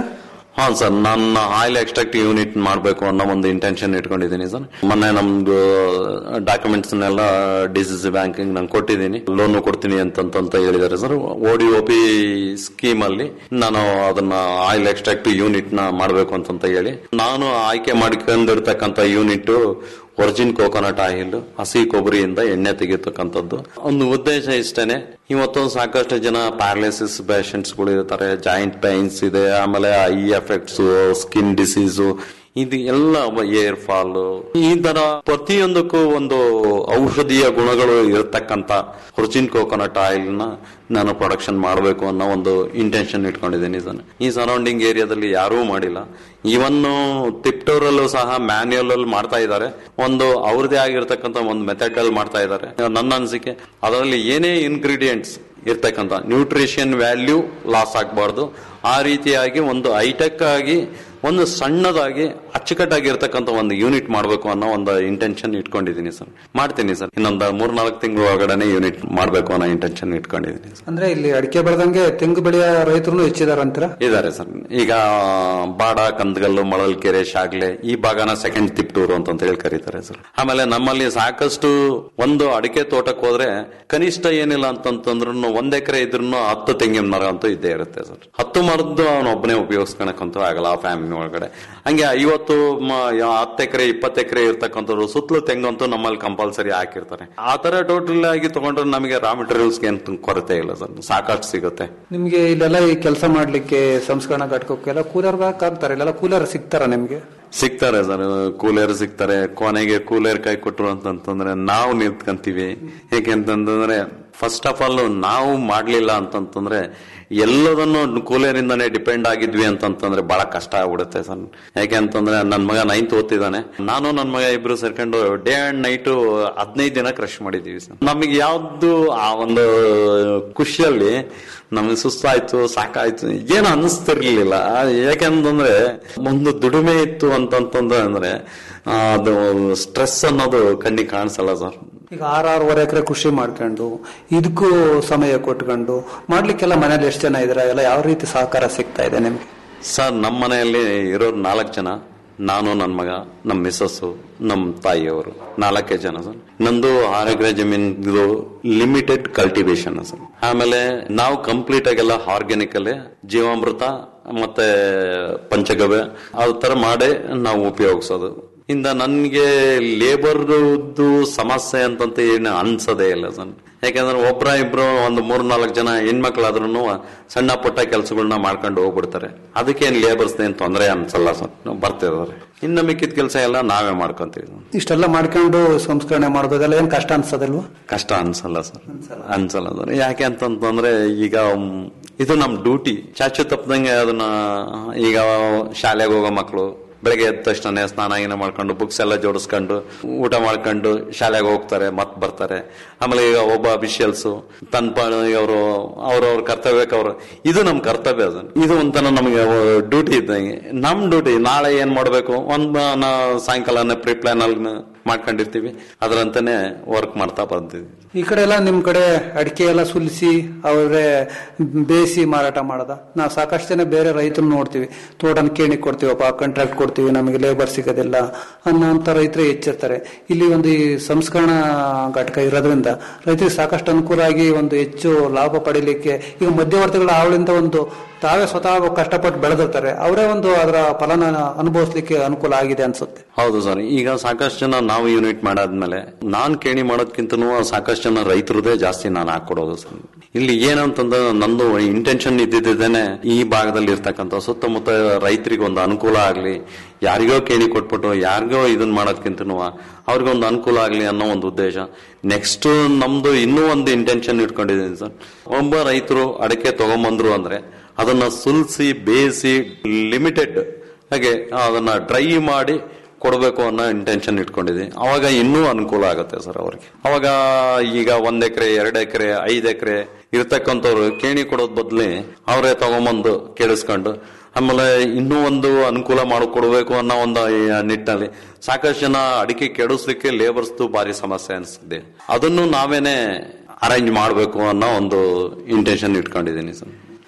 ಹಾ ಸರ್ ನನ್ನ ಆಯಿಲ್ ಎಕ್ಸ್ಟ್ರಾಕ್ಟ್ ಯೂನಿಟ್ ಮಾಡಬೇಕು ಅನ್ನೋ ಒಂದು ಇಂಟೆನ್ಷನ್ ಇಟ್ಕೊಂಡಿದ್ದೀನಿ ಸರ್ ಮೊನ್ನೆ ನಮ್ದು ಡಾಕ್ಯುಮೆಂಟ್ಸ್ ನೆಲ್ಲ ಡಿಸಿಸ್ ಬ್ಯಾಂಕಿಂಗ್ ನಾನು ಕೊಟ್ಟಿದ್ದೀನಿ ಲೋನ್ ಕೊಡ್ತೀನಿ ಅಂತಂತ ಹೇಳಿದ್ದಾರೆ ಸರ್ ಓಡಿ ಒ ಪಿ ಸ್ಕೀಮ್ ಅಲ್ಲಿ ನಾನು ಅದನ್ನ ಆಯಿಲ್ ಎಕ್ಸ್ಟ್ರಾಕ್ಟ್ ಯೂನಿಟ್ ನ ಮಾಡಬೇಕು ಅಂತಂತ ಹೇಳಿ ನಾನು ಆಯ್ಕೆ ಮಾಡಿಕೊಂಡಿರ್ತಕ್ಕಂಥ ಯೂನಿಟ್ ಒರಿಜಿನ್ ಕೋಕೋನಟ್ ಆಯಿಲ್ ಹಸಿ ಕೊಬ್ಬರಿಯಿಂದ ಎಣ್ಣೆ ತೆಗೆಯತಕ್ಕಂಥದ್ದು ಒಂದು ಉದ್ದೇಶ ಇಷ್ಟೇನೆ ಇವತ್ತು ಸಾಕಷ್ಟು ಜನ ಪ್ಯಾರಾಲಿಸಿಸ್ ಪೇಷಂಟ್ಸ್ ಗಳು ಇರ್ತಾರೆ ಜಾಯಿಂಟ್ ಪೈನ್ಸ್ ಇದೆ ಆಮೇಲೆ ಐ ಎಫೆಕ್ಟ್ಸ್ ಸ್ಕಿನ್ ಡಿಸೀಸು ಇದು ಎಲ್ಲ ಏರ್ ಫಾಲ್ ಈ ತರ ಪ್ರತಿಯೊಂದಕ್ಕೂ ಒಂದು ಔಷಧೀಯ ಗುಣಗಳು ಇರತಕ್ಕಂತ ಒರಿಜಿನ್ ಕೋಕೋನಟ್ ಆಯಿಲ್ ನ ನಾನು ಪ್ರೊಡಕ್ಷನ್ ಮಾಡಬೇಕು ಅನ್ನೋ ಒಂದು ಇಂಟೆನ್ಷನ್ ಇಟ್ಕೊಂಡಿದ್ದೀನಿ ಸರ್ ಈ ಸರೌಂಡಿಂಗ್ ಏರಿಯಾದಲ್ಲಿ ಯಾರೂ ಮಾಡಿಲ್ಲ ಇವನ್ ತಿಪ್ಟೂರಲ್ಲೂ ಸಹ ಮ್ಯಾನ್ಯುಯಲ್ ಅಲ್ಲಿ ಮಾಡ್ತಾ ಇದ್ದಾರೆ ಒಂದು ಅವ್ರದೇ ಆಗಿರ್ತಕ್ಕಂಥ ಒಂದು ಮೆಥಡ್ ಅಲ್ಲಿ ಮಾಡ್ತಾ ಇದ್ದಾರೆ ನನ್ನ ಅನಿಸಿಕೆ ಅದರಲ್ಲಿ ಏನೇ ಇಂಗ್ರೀಡಿಯೆಂಟ್ಸ್ ಇರ್ತಕ್ಕಂಥ ನ್ಯೂಟ್ರಿಷನ್ ವ್ಯಾಲ್ಯೂ ಲಾಸ್ ಆಗಬಾರ್ದು ಆ ರೀತಿಯಾಗಿ ಒಂದು ಹೈಟೆಕ್ ಆಗಿ ಒಂದು ಸಣ್ಣದಾಗಿ ಅಚ್ಚುಕಟ್ಟಾಗಿರ್ತಕ್ಕಂಥ ಒಂದು ಯೂನಿಟ್ ಮಾಡಬೇಕು ಅನ್ನೋ ಒಂದು ಇಂಟೆನ್ಷನ್ ಇಟ್ಕೊಂಡಿದ್ದೀನಿ ಸರ್ ಮಾಡ್ತೀನಿ ಸರ್ ಇನ್ನೊಂದು ಮೂರ್ನಾಲ್ಕು ತಿಂಗಳು ಒಳಗಡೆ ಯೂನಿಟ್ ಮಾಡಬೇಕು ಅನ್ನೋ ಇಂಟೆನ್ಷನ್ ಇಟ್ಕೊಂಡಿದ್ದೀನಿ ಸರ್ ಅಂದ್ರೆ ಇಲ್ಲಿ ಅಡಿಕೆ ಬೆಳೆದಂಗೆ ತೆಂಗು ಬೆಳೆಯ ರೈತರು ಹೆಚ್ಚಿದಾರ ಅಂತೀರಾ ಇದಾರೆ ಸರ್ ಈಗ ಬಾಡ ಕಂದಗಲ್ಲು ಮಳಲ್ಕೆರೆ ಶಾಗ್ಲೆ ಈ ಭಾಗನ ಸೆಕೆಂಡ್ ತಿಪ್ಟೂರು ಅಂತ ಹೇಳಿ ಕರೀತಾರೆ ಸರ್ ಆಮೇಲೆ ನಮ್ಮಲ್ಲಿ ಸಾಕಷ್ಟು ಒಂದು ಅಡಿಕೆ ತೋಟಕ್ಕೆ ಹೋದ್ರೆ ಕನಿಷ್ಠ ಏನಿಲ್ಲ ಅಂತಂತಂದ್ರು ಒಂದ್ ಎಕರೆ ಇದ್ರೂ ಹತ್ತು ತೆಂಗಿನ ಮರ ಅಂತೂ ಇದ್ದೇ ಇರುತ್ತೆ ಸರ್ ಹತ್ತು ಮರದ್ದು ಅವನೊಬ್ಬನೇ ಉಪಯೋಗಿಸ್ಕೊಳಕ್ಕಂತೂ ಆಗಲ್ಲ ಆ ಫ್ಯಾಮಿಲಿ ಒಳಗಡೆ ಹಂಗೆ ಐವತ್ತು ಹತ್ತು ಎಕರೆ ಇಪ್ಪತ್ತು ಎಕರೆ ಇರ್ತಕ್ಕಂಥವ್ರು ಸುತ್ತಲೂ ತೆಂಗಂತೂ ನಮ್ಮಲ್ಲಿ ಕಂಪಲ್ಸರಿ ಹಾಕಿರ್ತಾರೆ ಆ ತರ ಟೋಟಲ್ ಆಗಿ ತಗೊಂಡ್ರೆ ನಮಗೆ ರಾ ಮೆಟೀರಿಯಲ್ಸ್ ಏನ್ ಕೊರತೆ ಇಲ್ಲ ಸರ್ ಸಾಕಷ್ಟು ಸಿಗುತ್ತೆ ನಿಮ್ಗೆ ಇಲ್ಲೆಲ್ಲ ಈ ಕೆಲಸ ಮಾಡ್ಲಿಕ್ಕೆ ಸಂಸ್ಕರಣ ಘಟಕಕ್ಕೆಲ್ಲ ಕೂಲರ್ ಹಾಕ್ತಾರೆ ಇಲ್ಲೆಲ್ಲ ಕೂಲರ್ ಸಿಗ್ತಾರ ನಿಮ್ಗೆ ಸಿಗ್ತಾರೆ ಸರ್ ಕೂಲರ್ ಸಿಗ್ತಾರೆ ಕೊನೆಗೆ ಕೂಲರ್ ಕೈ ಕೊಟ್ರು ಅಂತಂತಂದ್ರೆ ನಾವು ನಿಂತ್ಕೊಂತೀವಿ ಯಾಕೆಂತಂದ್ರೆ ಫಸ್ಟ್ ಆಫ್ ಆಲ್ ನಾವು ಮಾಡ್ಲಿಲ್ಲ ಅಂತಂತಂದ್ರೆ ಎಲ್ಲದನ್ನು ಕೂಲರಿಂದಾನೇ ಡಿಪೆಂಡ್ ಆಗಿದ್ವಿ ಅಂತಂತಂದ್ರೆ ಬಹಳ ಕಷ್ಟ ಆಗ್ಬಿಡುತ್ತೆ ಸರ್ ಯಾಕೆ ಅಂತಂದ್ರೆ ನನ್ನ ಮಗ ನೈನ್ತ್ ಓದ್ತಿದ್ದಾನೆ ನಾನು ನನ್ನ ಮಗ ಇಬ್ರು ಸೇರ್ಕೊಂಡು ಡೇ ಅಂಡ್ ನೈಟ್ ಹದಿನೈದು ದಿನ ಕ್ರಶ್ ಮಾಡಿದೀವಿ ಸರ್ ನಮಗೆ ಯಾವ್ದು ಆ ಒಂದು ಖುಷಿಯಲ್ಲಿ ನಮಗೆ ಸುಸ್ತಾಯ್ತು ಸಾಕಾಯ್ತು ಏನು ಅನಿಸ್ತಿರ್ಲಿಲ್ಲ ಯಾಕೆಂತಂದ್ರೆ ಒಂದು ದುಡಿಮೆ ಇತ್ತು ಅಂತಂತಂದ್ರೆ ಅಂದ್ರೆ ಆ, ಅದು ಸ್ಟ್ರೆಸ್ ಅನ್ನೋದು ಕಣ್ಣಿಗೆ ಕಾಣಿಸಲ್ಲ ಸರ್ ಈಗ ಆರಾರೂವರೆ ಎಕರೆ ಕೃಷಿ ಮಾಡ್ಕೊಂಡು ಇದಕ್ಕೂ ಸಮಯ ಕೊಟ್ಕೊಂಡು ಮಾಡ್ಲಿಕ್ಕೆಲ್ಲ ಮನೇಲಿ ಎಷ್ಟು ಜನ ಇದಾರೆ ಎಲ್ಲ ಯಾವ ರೀತಿ ಸಹಕಾರ ಸಿಗ್ತಾ ಇದೆ ನಿಮ್ಗೆ ಸರ್ ನಮ್ಮ ಮನೆಯಲ್ಲಿ ಇರೋರು ನಾಲ್ಕು ಜನ ನಾನು ನನ್ನ ಮಗ ನಮ್ಮ ಮಿಸ್ಸಸ್ಸು ನಮ್ಮ ತಾಯಿಯವರು ನಾಲ್ಕೇ ಜನ ಸರ್ ನಂದು ಆರು ಎಕರೆ ಜಮೀನು ಲಿಮಿಟೆಡ್ ಕಲ್ಟಿವೇಶನ್ ಸರ್ ಆಮೇಲೆ ನಾವು ಕಂಪ್ಲೀಟ್ ಆಗೆಲ್ಲ ಆರ್ಗ್ಯಾನಿಕ್ ಅಲ್ಲೇ ಜೀವಾಮೃತ ಮತ್ತೆ ಪಂಚಗವ್ಯ ಆ ತರ ಮಾಡೇ ನಾವು ಉಪಯೋಗಿಸೋದು ಇಂದ ನನ್ಗೆ ಲೇಬರ್ದು ಸಮಸ್ಯೆ ಅಂತಂತ ಏನು ಅನ್ಸದೇ ಇಲ್ಲ ಸರ್ ಯಾಕಂದ್ರೆ ಒಬ್ರ ಇಬ್ರು ಒಂದು ಮೂರ್ ನಾಲ್ಕು ಜನ ಹೆಣ್ಮಕ್ಳಾದ್ರೂ ಸಣ್ಣ ಪುಟ್ಟ ಕೆಲಸಗಳನ್ನ ಮಾಡ್ಕೊಂಡು ಹೋಗ್ಬಿಡ್ತಾರೆ ಅದಕ್ಕೇನ್ ಲೇಬರ್ಸ್ ಏನ್ ತೊಂದರೆ ಅನ್ಸಲ್ಲ ಸರ್ ಬರ್ತಿದ್ದಾರೆ ಇನ್ನು ಮಿಕ್ಕಿದ ಕೆಲಸ ಎಲ್ಲ ನಾವೇ ಮಾಡ್ಕೊಂತೀವಿ ಇಷ್ಟೆಲ್ಲ ಮಾಡ್ಕೊಂಡು ಸಂಸ್ಕರಣೆ ಮಾಡೋದು ಅದೆಲ್ಲ ಏನ್ ಕಷ್ಟ ಅನ್ಸೋದಿಲ್ವಾ ಕಷ್ಟ ಅನ್ಸಲ್ಲ ಸರ್ ಅನ್ಸಲ್ಲ ಸರ್ ಯಾಕೆ ಅಂತಂತಂದ್ರೆ ಈಗ ಮ್, ಇದು ನಮ್ ಡ್ಯೂಟಿ ಚಾಚು ತಪ್ಪದಂಗೆ ಅದನ್ನ ಈಗ ಶಾಲೆಗೆ ಹೋಗೋ ಮಕ್ಕಳು ಬೆಳಗ್ಗೆ ಎದ್ದ ತಕ್ಷಣ ಸ್ನಾನ ಗೀನ ಮಾಡ್ಕೊಂಡು ಬುಕ್ಸ್ ಎಲ್ಲ ಜೋಡಿಸ್ಕೊಂಡು ಊಟ ಮಾಡ್ಕೊಂಡು ಶಾಲೆಗೆ ಹೋಗ್ತಾರೆ ಮತ್ ಬರ್ತಾರೆ ಆಮೇಲೆ ಈಗ ಒಬ್ಬ ಅಫಿಷಿಯಲ್ಸ್ ತನ್ನ ಅವರು ಅವ್ರವ್ರ ಕರ್ತವ್ಯಕ್ಕೆ ಅವರು ಇದು ನಮ್ ಕರ್ತವ್ಯ ಅದು ಇದು ಒಂಥರ ನಮಗೆ ಡ್ಯೂಟಿ ಇದ್ದಂಗೆ ನಮ್ ಡ್ಯೂಟಿ ನಾಳೆ ಏನ್ ಮಾಡ್ಬೇಕು ಒಂದ್ ನಾ ಸಾಯಂಕಾಲ ಪ್ರೀ ಪ್ಲಾನ್ ಅಲ್ಲಿ ಮಾಡ್ಕೊಂಡಿರ್ತೀವಿ ಅದರಂತಾನೆ ವರ್ಕ್ ಮಾಡ್ತಾ ಬಂದಿದ್ವಿ ಈ ಕಡೆ ಎಲ್ಲ ನಿಮ್ ಕಡೆ ಅಡಿಕೆ ಎಲ್ಲ ಸುಲಿಸಿ ಅವರೇ ಬೇಯಿಸಿ ಮಾರಾಟ ಮಾಡದ ನಾವು ಸಾಕಷ್ಟು ಜನ ಬೇರೆ ರೈತರು ನೋಡ್ತೀವಿ ತೋಟನ ಕೇಣಿ ಕೊಡ್ತೀವಪ್ಪ ಕಾಂಟ್ರಾಕ್ಟ್ ಕೊಡ್ತೀವಿ ನಮಗೆ ಲೇಬರ್ ಸಿಗೋದಿಲ್ಲ ಅನ್ನೋಂಥ ರೈತರು ಹೆಚ್ಚಿರ್ತಾರೆ ಇಲ್ಲಿ ಒಂದು ಈ ಸಂಸ್ಕರಣಾ ಘಟಕ ಇರೋದ್ರಿಂದ ರೈತರಿಗೆ ಸಾಕಷ್ಟು ಅನುಕೂಲ ಆಗಿ ಒಂದು ಹೆಚ್ಚು ಲಾಭ ಪಡಿಲಿಕ್ಕೆ ಈಗ ಮಧ್ಯವರ್ತಿಗಳ ಆವಳಿಂದ ಒಂದು ತಾವೇ ಸ್ವತಃ ಕಷ್ಟಪಟ್ಟು ಬೆಳೆದಿರ್ತಾರೆ ಅವರೇ ಒಂದು ಅದರ ಫಲನ ಅನುಭವಿಸ್ಲಿಕ್ಕೆ ಅನುಕೂಲ ಆಗಿದೆ ಅನ್ಸುತ್ತೆ ಹೌದು ಸರ್ ಈಗ ಸಾಕಷ್ಟು ಜನ ನಾವು ಯೂನಿಟ್ ಮಾಡಾದ್ಮೇಲೆ ನಾನ್ ಕೇಣಿ ಮಾಡೋದ್ಕಿಂತನೂ ಸಾಕಷ್ಟು ಜನ ರೈತರದೇ ಜಾಸ್ತಿ ನಾನು ಹಾಕೊಡೋದು ಸರ್ ಇಲ್ಲಿ ಏನಂತಂದ್ರೆ ನಂದು ಇಂಟೆನ್ಷನ್ ಇದ್ದಿದ್ದೇನೆ ಈ ಭಾಗದಲ್ಲಿ ಇರ್ತಕ್ಕಂಥ ಸುತ್ತಮುತ್ತ ರೈತರಿಗೆ ಒಂದು ಅನುಕೂಲ ಆಗ್ಲಿ ಯಾರಿಗೋ ಕೇಣಿ ಕೊಟ್ಬಿಟ್ಟು ಯಾರಿಗೋ ಇದನ್ನ ಮಾಡೋದ್ಕಿಂತನೂ ಅವ್ರಿಗೊಂದು ಅನುಕೂಲ ಆಗ್ಲಿ ಅನ್ನೋ ಒಂದು ಉದ್ದೇಶ ನೆಕ್ಸ್ಟ್ ನಮ್ದು ಇನ್ನೂ ಒಂದು ಇಂಟೆನ್ಷನ್ ಇಟ್ಕೊಂಡಿದ್ದೀನಿ ಸರ್ ಒಬ್ಬ ರೈತರು ಅಡಿಕೆ ತಗೊಂಬಂದ್ರು ಅಂದ್ರೆ ಅದನ್ನ ಸುಲ್ಸಿ ಬೇಯಿಸಿ ಲಿಮಿಟೆಡ್ ಹಾಗೆ ಅದನ್ನ ಡ್ರೈ ಮಾಡಿ ಕೊಡಬೇಕು ಅನ್ನೋ ಇಂಟೆನ್ಷನ್ ಇಟ್ಕೊಂಡಿದ್ವಿ ಅವಾಗ ಇನ್ನೂ ಅನುಕೂಲ ಆಗುತ್ತೆ ಸರ್ ಅವ್ರಿಗೆ ಅವಾಗ ಈಗ ಒಂದ್ ಎಕರೆ ಎರಡ್ ಎಕರೆ ಐದ್ ಎಕರೆ ಇರ್ತಕ್ಕಂಥವ್ರು ಕೇಣಿ ಕೊಡೋದ್ ಬದ್ಲಿ ಅವರೇ ತಗೊಂಬಂದು ಕೇಳಿಸ್ಕೊಂಡು ಆಮೇಲೆ ಇನ್ನೂ ಒಂದು ಅನುಕೂಲ ಮಾಡಿಕೊಡ್ಬೇಕು ಅನ್ನೋ ಒಂದು ಈ ನಿಟ್ಟಿನಲ್ಲಿ ಸಾಕಷ್ಟು ಜನ ಅಡಿಕೆ ಕೆಡಿಸ್ಲಿಕ್ಕೆ ಲೇಬರ್ಸ್ದು ಭಾರಿ ಸಮಸ್ಯೆ ಅನಿಸ್ತಿದೆ ಅದನ್ನು ನಾವೇನೆ ಅರೇಂಜ್ ಮಾಡಬೇಕು ಅನ್ನೋ ಒಂದು ಇಂಟೆನ್ಷನ್ ಇಟ್ಕೊಂಡಿದ್ದೀನಿ ಸರ್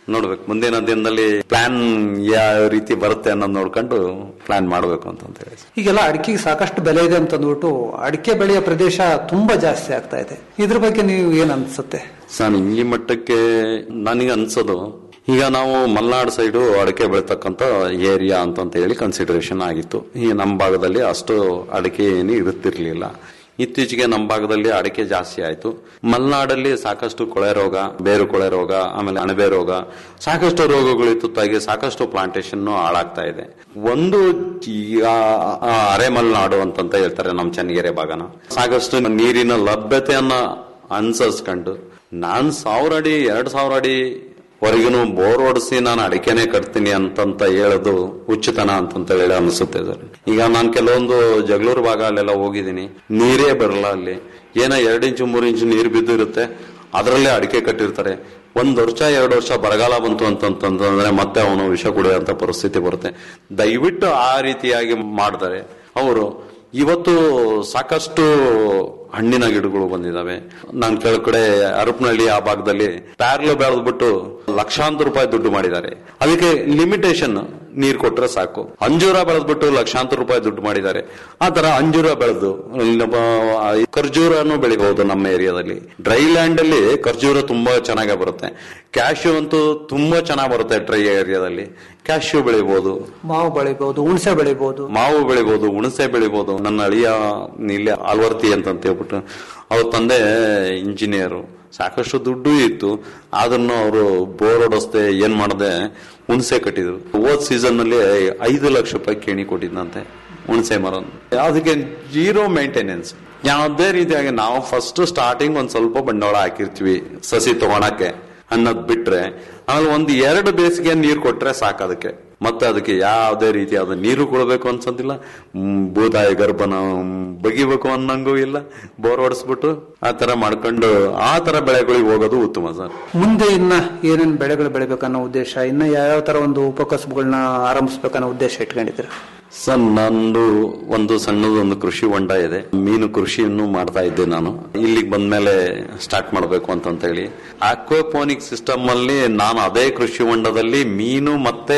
ನೋಡ್ಬೇಕು ಮುಂದಿನ ದಿನದಲ್ಲಿ ಪ್ಲಾನ್ ಯಾವ ರೀತಿ ಬರುತ್ತೆ ಅನ್ನೋದು ನೋಡ್ಕೊಂಡು ಪ್ಲಾನ್ ಮಾಡ್ಬೇಕು ಅಂತ ಹೇಳಿ ಈಗೆಲ್ಲ ಅಡಿಕೆಗೆ ಸಾಕಷ್ಟು ಬೆಲೆ ಇದೆ ಅಂತ ಅಂದ್ಬಿಟ್ಟು ಅಡಿಕೆ ಬೆಳೆಯ ಪ್ರದೇಶ ತುಂಬಾ ಜಾಸ್ತಿ ಆಗ್ತಾ ಇದೆ ಇದ್ರ ಬಗ್ಗೆ ನೀವು ಏನ್ ಅನ್ಸುತ್ತೆ ಸರ್ ಈ ಮಟ್ಟಕ್ಕೆ ನನಗೆ ಅನ್ಸೋದು ಈಗ ನಾವು ಮಲ್ನಾಡ್ ಸೈಡು ಅಡಿಕೆ ಬೆಳೀತಕ್ಕಂತ ಏರಿಯಾ ಅಂತ ಹೇಳಿ ಕನ್ಸಿಡರೇಷನ್ ಆಗಿತ್ತು ಈ ನಮ್ಮ ಭಾಗದಲ್ಲಿ ಅಷ್ಟು ಅಡಿಕೆ ಏನು ಇರುತ್ತಿರ್ಲಿಲ್ಲ ಇತ್ತೀಚೆಗೆ ನಮ್ಮ ಭಾಗದಲ್ಲಿ ಅಡಿಕೆ ಜಾಸ್ತಿ ಆಯ್ತು ಮಲೆನಾಡಲ್ಲಿ ಸಾಕಷ್ಟು ಕೊಳೆ ರೋಗ ಬೇರು ಕೊಳೆ ರೋಗ ಆಮೇಲೆ ಅಣಬೆ ರೋಗ ಸಾಕಷ್ಟು ರೋಗಗಳು ತುತ್ತಾಗಿ ಸಾಕಷ್ಟು ಪ್ಲಾಂಟೇಶನ್ ಹಾಳಾಗ್ತಾ ಇದೆ ಒಂದು ಈಗ ಆ ಅರೆ ಮಲೆನಾಡು ಅಂತಂತ ಹೇಳ್ತಾರೆ ನಮ್ಮ ಚನ್ನಗಿರಿ ಭಾಗನ ಸಾಕಷ್ಟು ನೀರಿನ ಲಭ್ಯತೆಯನ್ನ ಅನುಸರಿಸ್ಕೊಂಡು ನಾನ್ ಸಾವಿರ ಅಡಿ ಎರಡ್ ಸಾವಿರ ಅಡಿ ಹೊರಗಿನ ಬೋರ್ ಹೊಡಿಸಿ ನಾನು ಅಡಿಕೆನೆ ಕಟ್ತೀನಿ ಅಂತಂತ ಹೇಳೋದು ಹುಚ್ಚುತನ ಅಂತಂತ ಹೇಳಿ ಅನಿಸುತ್ತೆ ಸರ್ ಈಗ ನಾನು ಕೆಲವೊಂದು ಜಗಳೂರು ಭಾಗ ಅಲ್ಲೆಲ್ಲ ಹೋಗಿದ್ದೀನಿ ನೀರೇ ಬರಲ್ಲ ಅಲ್ಲಿ ಏನೋ ಎರಡು ಇಂಚು ಮೂರು ಇಂಚು ನೀರು ಬಿದ್ದು ಇರುತ್ತೆ ಅದರಲ್ಲೇ ಅಡಿಕೆ ಕಟ್ಟಿರ್ತಾರೆ ಒಂದ್ ವರ್ಷ ಎರಡು ವರ್ಷ ಬರಗಾಲ ಬಂತು ಅಂತಂತಂದ್ರೆ ಮತ್ತೆ ಅವನು ವಿಷ ಕುಡಿಯುವಂತ ಪರಿಸ್ಥಿತಿ ಬರುತ್ತೆ ದಯವಿಟ್ಟು ಆ ರೀತಿಯಾಗಿ ಮಾಡ್ತಾರೆ ಅವರು ಇವತ್ತು ಸಾಕಷ್ಟು ಹಣ್ಣಿನ ಗಿಡಗಳು ಬಂದಿದಾವೆ ನಾನು ಕೆಳ ಕಡೆ ಅರಪನಹಳ್ಳಿ ಆ ಭಾಗದಲ್ಲಿ ಪ್ಯಾರ್ಲು ಬೆಳೆದ್ಬಿಟ್ಟು ಲಕ್ಷಾಂತರ ರೂಪಾಯಿ ದುಡ್ಡು ಮಾಡಿದ್ದಾರೆ ಅದಕ್ಕೆ ಲಿಮಿಟೇಷನ್ ನೀರ್ ಕೊಟ್ರೆ ಸಾಕು ಅಂಜೂರ ಬೆಳೆದ್ಬಿಟ್ಟು ಲಕ್ಷಾಂತರ ರೂಪಾಯಿ ದುಡ್ಡು ಮಾಡಿದ್ದಾರೆ ಆ ತರ ಅಂಜೂರ ಬೆಳೆದು ನಮ್ಮ ಖರ್ಜೂರನು ಬೆಳಿಬಹುದು ನಮ್ಮ ಏರಿಯಾದಲ್ಲಿ ಡ್ರೈ ಲ್ಯಾಂಡ್ ಅಲ್ಲಿ ಖರ್ಜೂರ ತುಂಬಾ ಚೆನ್ನಾಗಿ ಬರುತ್ತೆ ಕ್ಯಾಶ್ಯೂ ಅಂತೂ ತುಂಬಾ ಚೆನ್ನಾಗಿ ಬರುತ್ತೆ ಡ್ರೈ ಏರಿಯಾದಲ್ಲಿ ಕ್ಯಾಶ್ಯೂ ಬೆಳಿಬಹುದು ಮಾವು ಬೆಳಿಬಹುದು ಹುಣಸೆ ಬೆಳಿಬಹುದು ಮಾವು ಬೆಳಿಬಹುದು ಹುಣಸೆ ಬೆಳಿಬಹುದು ನನ್ನ ಅಳಿಯ ಇಲ್ಲಿ ಆಲ್ವರ್ತಿ ಅಂತ ಹೇಳ್ಬಿಟ್ಟು ಅವ್ರ ತಂದೆ ಇಂಜಿನಿಯರು ಸಾಕಷ್ಟು ದುಡ್ಡು ಇತ್ತು ಆದ್ರೂ ಅವರು ಬೋರ್ ಹೊಡಸ್ದೆ ಏನ್ ಮಾಡದೆ ಹುಣಸೆ ಕಟ್ಟಿದ್ರು ಹೋದ್ ಸೀಸನ್ ನಲ್ಲಿ ಐದು ಲಕ್ಷ ರೂಪಾಯಿ ಕೇಣಿ ಕೊಟ್ಟಿದ್ದಂತೆ ಹುಣಸೆ ಮರ ಅದಕ್ಕೆ ಜೀರೋ ಮೇಂಟೆನೆನ್ಸ್ ಯಾವುದೇ ರೀತಿಯಾಗಿ ನಾವು ಫಸ್ಟ್ ಸ್ಟಾರ್ಟಿಂಗ್ ಒಂದ್ ಸ್ವಲ್ಪ ಬಂಡವಾಳ ಹಾಕಿರ್ತೀವಿ ಸಸಿ ತಗೊಳಕ್ಕೆ ಅನ್ನೋದ್ ಬಿಟ್ರೆ ಆಮೇಲೆ ಒಂದು ಎರಡು ಬೇಸಿಗೆ ನೀರು ಕೊಟ್ರೆ ಸಾಕು ಅದಕ್ಕೆ ಮತ್ತೆ ಅದಕ್ಕೆ ಯಾವುದೇ ರೀತಿಯಾದ ನೀರು ಕೊಡಬೇಕು ಅನ್ಸೋದಿಲ್ಲ ಮ್, ಭೂತಾಯ ಗರ್ಭನ ಬಗಿಬೇಕು ಅನ್ನಂಗೂ ಇಲ್ಲ ಬೋರ್ ಹೊಡಿಸ್ಬಿಟ್ಟು ಆ ತರ ಮಾಡ್ಕೊಂಡು ಆ ತರ ಬೆಳೆಗಳಿಗೆ ಹೋಗೋದು ಉತ್ತಮ ಸರ್ ಮುಂದೆ ಇನ್ನ ಏನೇನ್ ಬೆಳೆಗಳು ಬೆಳಿಬೇಕನ್ನೋ ಉದ್ದೇಶ ಇನ್ನ ಯಾವ್ಯಾವ ತರ ಒಂದು ಉಪಕಸಬುಗಳನ್ನ ಆರಂಭಿಸ್ಬೇಕನ್ನೋ ಉದ್ದೇಶ ಇಟ್ಕೊಂಡಿದ್ದೀರಾ ಸರ್ ನಂದು ಒಂದು ಸಣ್ಣದೊಂದು ಕೃಷಿ ಹೊಂಡ ಇದೆ ಮೀನು ಕೃಷಿಯನ್ನು ಮಾಡ್ತಾ ಇದ್ದೆ ನಾನು ಇಲ್ಲಿಗೆ ಬಂದ್ಮೇಲೆ ಸ್ಟಾರ್ಟ್ ಮಾಡಬೇಕು ಅಂತ ಹೇಳಿ ಆಕ್ವಾಪೋನಿಕ್ ಸಿಸ್ಟಮ್ ಅಲ್ಲಿ ನಾನು ಅದೇ ಕೃಷಿ ಹೊಂಡದಲ್ಲಿ ಮೀನು ಮತ್ತೆ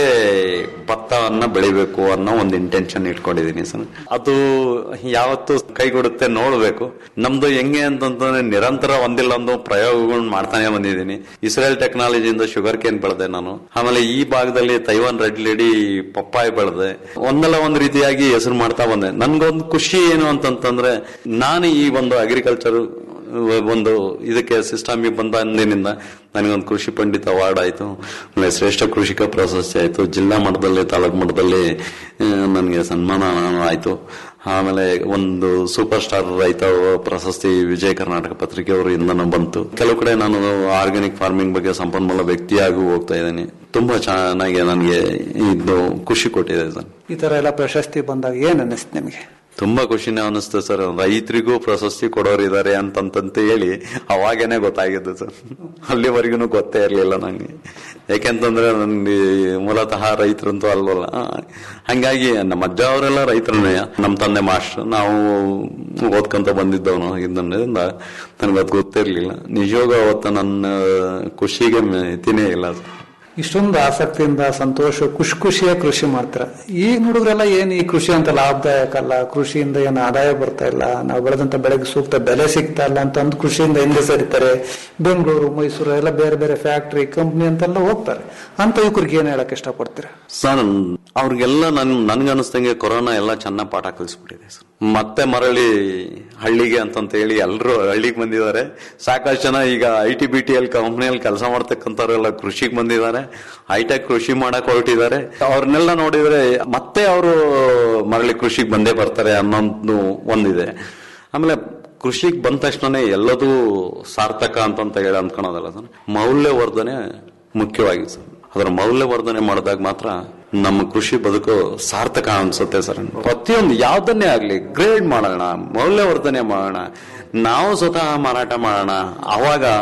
ಭತ್ತವನ್ನ ಬೆಳಿಬೇಕು ಅನ್ನೋ ಒಂದು ಇಂಟೆನ್ಷನ್ ಇಟ್ಕೊಂಡಿದ್ದೀನಿ ಸರ್ ಅದು ಯಾವತ್ತು ಕೈಗೊಡುತ್ತೆ ನೋಡ್ಬೇಕು ನಮ್ದು ಹೆಂಗೆ ಅಂತಂದ್ರೆ ನಿರಂತರ ಒಂದಿಲ್ಲ ಒಂದು ಪ್ರಯೋಗಗಳನ್ನ ಮಾಡ್ತಾನೆ ಬಂದಿದ್ದೀನಿ ಇಸ್ರೇಲ್ ಟೆಕ್ನಾಲಜಿಯಿಂದ ಶುಗರ್ ಕೇನ್ ಬೆಳೆದೆ ನಾನು ಆಮೇಲೆ ಈ ಭಾಗದಲ್ಲಿ ತೈವಾನ್ ರೆಡ್ ಲೇಡಿ ಪಪ್ಪಾಯಿ ಬೆಳೆದೆ ಒಂದಲ್ಲ ಒಂದು ರೀತಿಯಾಗಿ ಹೆಸರು ಮಾಡ್ತಾ ಬಂದೆ ನನ್ಗೊಂದು ಖುಷಿ ಏನು ಅಂತಂತಂದ್ರೆ ನಾನು ಈ ಒಂದು ಅಗ್ರಿಕಲ್ಚರ್ ಒಂದು ಇದಕ್ಕೆ ಸಿಸ್ಟಮ್ ಬಂದ ಅಂದಿನಿಂದ ನನಗೊಂದು ಕೃಷಿ ಪಂಡಿತ ಅವಾರ್ಡ್ ಆಯ್ತು ಆಮೇಲೆ ಶ್ರೇಷ್ಠ ಕೃಷಿಕ ಪ್ರಶಸ್ತಿ ಆಯ್ತು ಜಿಲ್ಲಾ ಮಟ್ಟದಲ್ಲಿ ತಾಲೂಕು ಮಟ್ಟದಲ್ಲಿ ಆ, ನನಗೆ ಸನ್ಮಾನ ಆಯ್ತು ಆಮೇಲೆ ಒಂದು ಸೂಪರ್ ಸ್ಟಾರ್ ರೈತ ಪ್ರಶಸ್ತಿ ವಿಜಯ ಕರ್ನಾಟಕ ಪತ್ರಿಕೆಯವರಿಂದನೂ ಬಂತು ಕೆಲವು ಕಡೆ ನಾನು ಆರ್ಗ್ಯಾನಿಕ್ ಫಾರ್ಮಿಂಗ್ ಬಗ್ಗೆ ಸಂಪನ್ಮೂಲ ವ್ಯಕ್ತಿಯಾಗೂ ಹೋಗ್ತಾ ಇದ್ದೀನಿ ತುಂಬಾ ಚೆನ್ನಾಗಿ ನನಗೆ ಇದು ಖುಷಿ ಕೊಟ್ಟಿದೆ ಸರ್ ಈ ತರ ಎಲ್ಲ ಪ್ರಶಸ್ತಿ ಬಂದಾಗ ಏನ್ ಅನ್ನಿಸ್ತು ನಿಮಗೆ ತುಂಬಾ ಖುಷಿನೇ ಅನಿಸ್ತು ಸರ್ ರೈತರಿಗೂ ಪ್ರಶಸ್ತಿ ಕೊಡೋರಿದ್ದಾರೆ ಅಂತಂತ ಹೇಳಿ ಅವಾಗೇನೆ ಗೊತ್ತಾಗಿದ್ದು ಸರ್ ಅಲ್ಲಿವರೆಗೂ ಗೊತ್ತೇ ಇರ್ಲಿಲ್ಲ ನಂಗೆ ಯಾಕೆಂತಂದ್ರೆ ನನ್ಗೆ ಮೂಲತಃ ರೈತರಂತೂ ಅಲ್ವಲ್ಲ ಹಂಗಾಗಿ ನಮ್ಮ ಅಜ್ಜ ಅವರೆಲ್ಲ ರೈತರನ್ನೇ ನಮ್ಮ ತಂದೆ ಮಾಸ್ಟರ್ ನಾವು ಓದ್ಕೊಂತ ಬಂದಿದ್ದವನು ಇದರಿಂದ ನನಗೆ ಅದು ಗೊತ್ತಿರ್ಲಿಲ್ಲ ನಿಜವಾಗ ಅವತ್ತು ನನ್ನ ಖುಷಿಗೆ ಮಿತಿನೇ ಇಲ್ಲ ಸರ್ ಇಷ್ಟೊಂದು ಆಸಕ್ತಿಯಿಂದ ಸಂತೋಷ ಖುಷಿ ಖುಷಿಯ ಕೃಷಿ ಮಾಡ್ತಾರ ಈಗ ಹುಡುಗರೆಲ್ಲ ಏನ್ ಈ ಕೃಷಿ ಅಂತ ಲಾಭದಾಯಕ ಅಲ್ಲ ಕೃಷಿಯಿಂದ ಏನು ಆದಾಯ ಬರ್ತಾ ಇಲ್ಲ ನಾವು ಬೆಳೆದಂತ ಬೆಳೆಗೆ ಸೂಕ್ತ ಬೆಲೆ ಸಿಗ್ತಾ ಇಲ್ಲ ಅಂತ ಅಂದು ಕೃಷಿಯಿಂದ ಹಿಂದೆ ಸರಿತಾರೆ ಬೆಂಗಳೂರು ಮೈಸೂರು ಎಲ್ಲ ಬೇರೆ ಬೇರೆ ಫ್ಯಾಕ್ಟರಿ ಕಂಪ್ನಿ ಅಂತೆಲ್ಲ ಹೋಗ್ತಾರೆ ಅಂತ ಯುವಕರಿಗೆ ಏನ್ ಹೇಳಕ್ ಇಷ್ಟಪಡ್ತೀರಾ ಸರ್ ಅವ್ರಿಗೆಲ್ಲ ನನ್ ನನ್ಗನ್ಸ್ದಂಗೆ ಕೊರೋನಾ ಎಲ್ಲ ಚೆನ್ನಾಗಿ ಪಾಠ ಕಲಿಸ್ಬಿಟ್ಟಿದೆ ಸರ್ ಮತ್ತೆ ಮರಳಿ ಹಳ್ಳಿಗೆ ಅಂತಂತ ಹೇಳಿ ಎಲ್ಲರೂ ಹಳ್ಳಿಗೆ ಬಂದಿದ್ದಾರೆ ಸಾಕಷ್ಟು ಜನ ಈಗ I T B T L ಕಂಪ್ನಿಯಲ್ಲಿ ಕೆಲಸ ಮಾಡ್ತಕ್ಕಂಥವ್ರೆಲ್ಲ ಕೃಷಿಗೆ ಬಂದಿದ್ದಾರೆ ಹೈಟೆಕ್ ಕೃಷಿ ಮಾಡಕ್ ಹೊರಟಿದ್ದಾರೆ ಅವ್ರನ್ನೆಲ್ಲ ನೋಡಿದ್ರೆ ಮತ್ತೆ ಅವರು ಮರಳಿ ಕೃಷಿಗೆ ಬಂದೇ ಬರ್ತಾರೆ ಅನ್ನೋದು ಒಂದಿದೆ ಆಮೇಲೆ ಕೃಷಿಗೆ ಬಂದ ತಕ್ಷಣನೇ ಎಲ್ಲದೂ ಸಾರ್ಥಕ ಅಂತಂತ ಹೇಳಿ ಅನ್ಕೊಳೋದಲ್ಲ ಸರ್ ಮೌಲ್ಯವರ್ಧನೆ ಮುಖ್ಯವಾಗಿ ಸರ್ ಅದರ ಮೌಲ್ಯವರ್ಧನೆ ಮಾಡಿದಾಗ ಮಾತ್ರ ನಮ್ಮ ಕೃಷಿ ಬದುಕು ಸಾರ್ಥಕ ಅನ್ಸುತ್ತೆ ಸರ್ ಪ್ರತಿಯೊಂದು ಯಾವ್ದನ್ನೇ ಆಗ್ಲಿ ಗ್ರೇಡ್ ಮಾಡೋಣ ಮೌಲ್ಯವರ್ಧನೆ ಮಾಡೋಣ ನಾವು ಸ್ವತಃ ಮಾರಾಟ ಮಾಡೋಣ ಅವಾಗ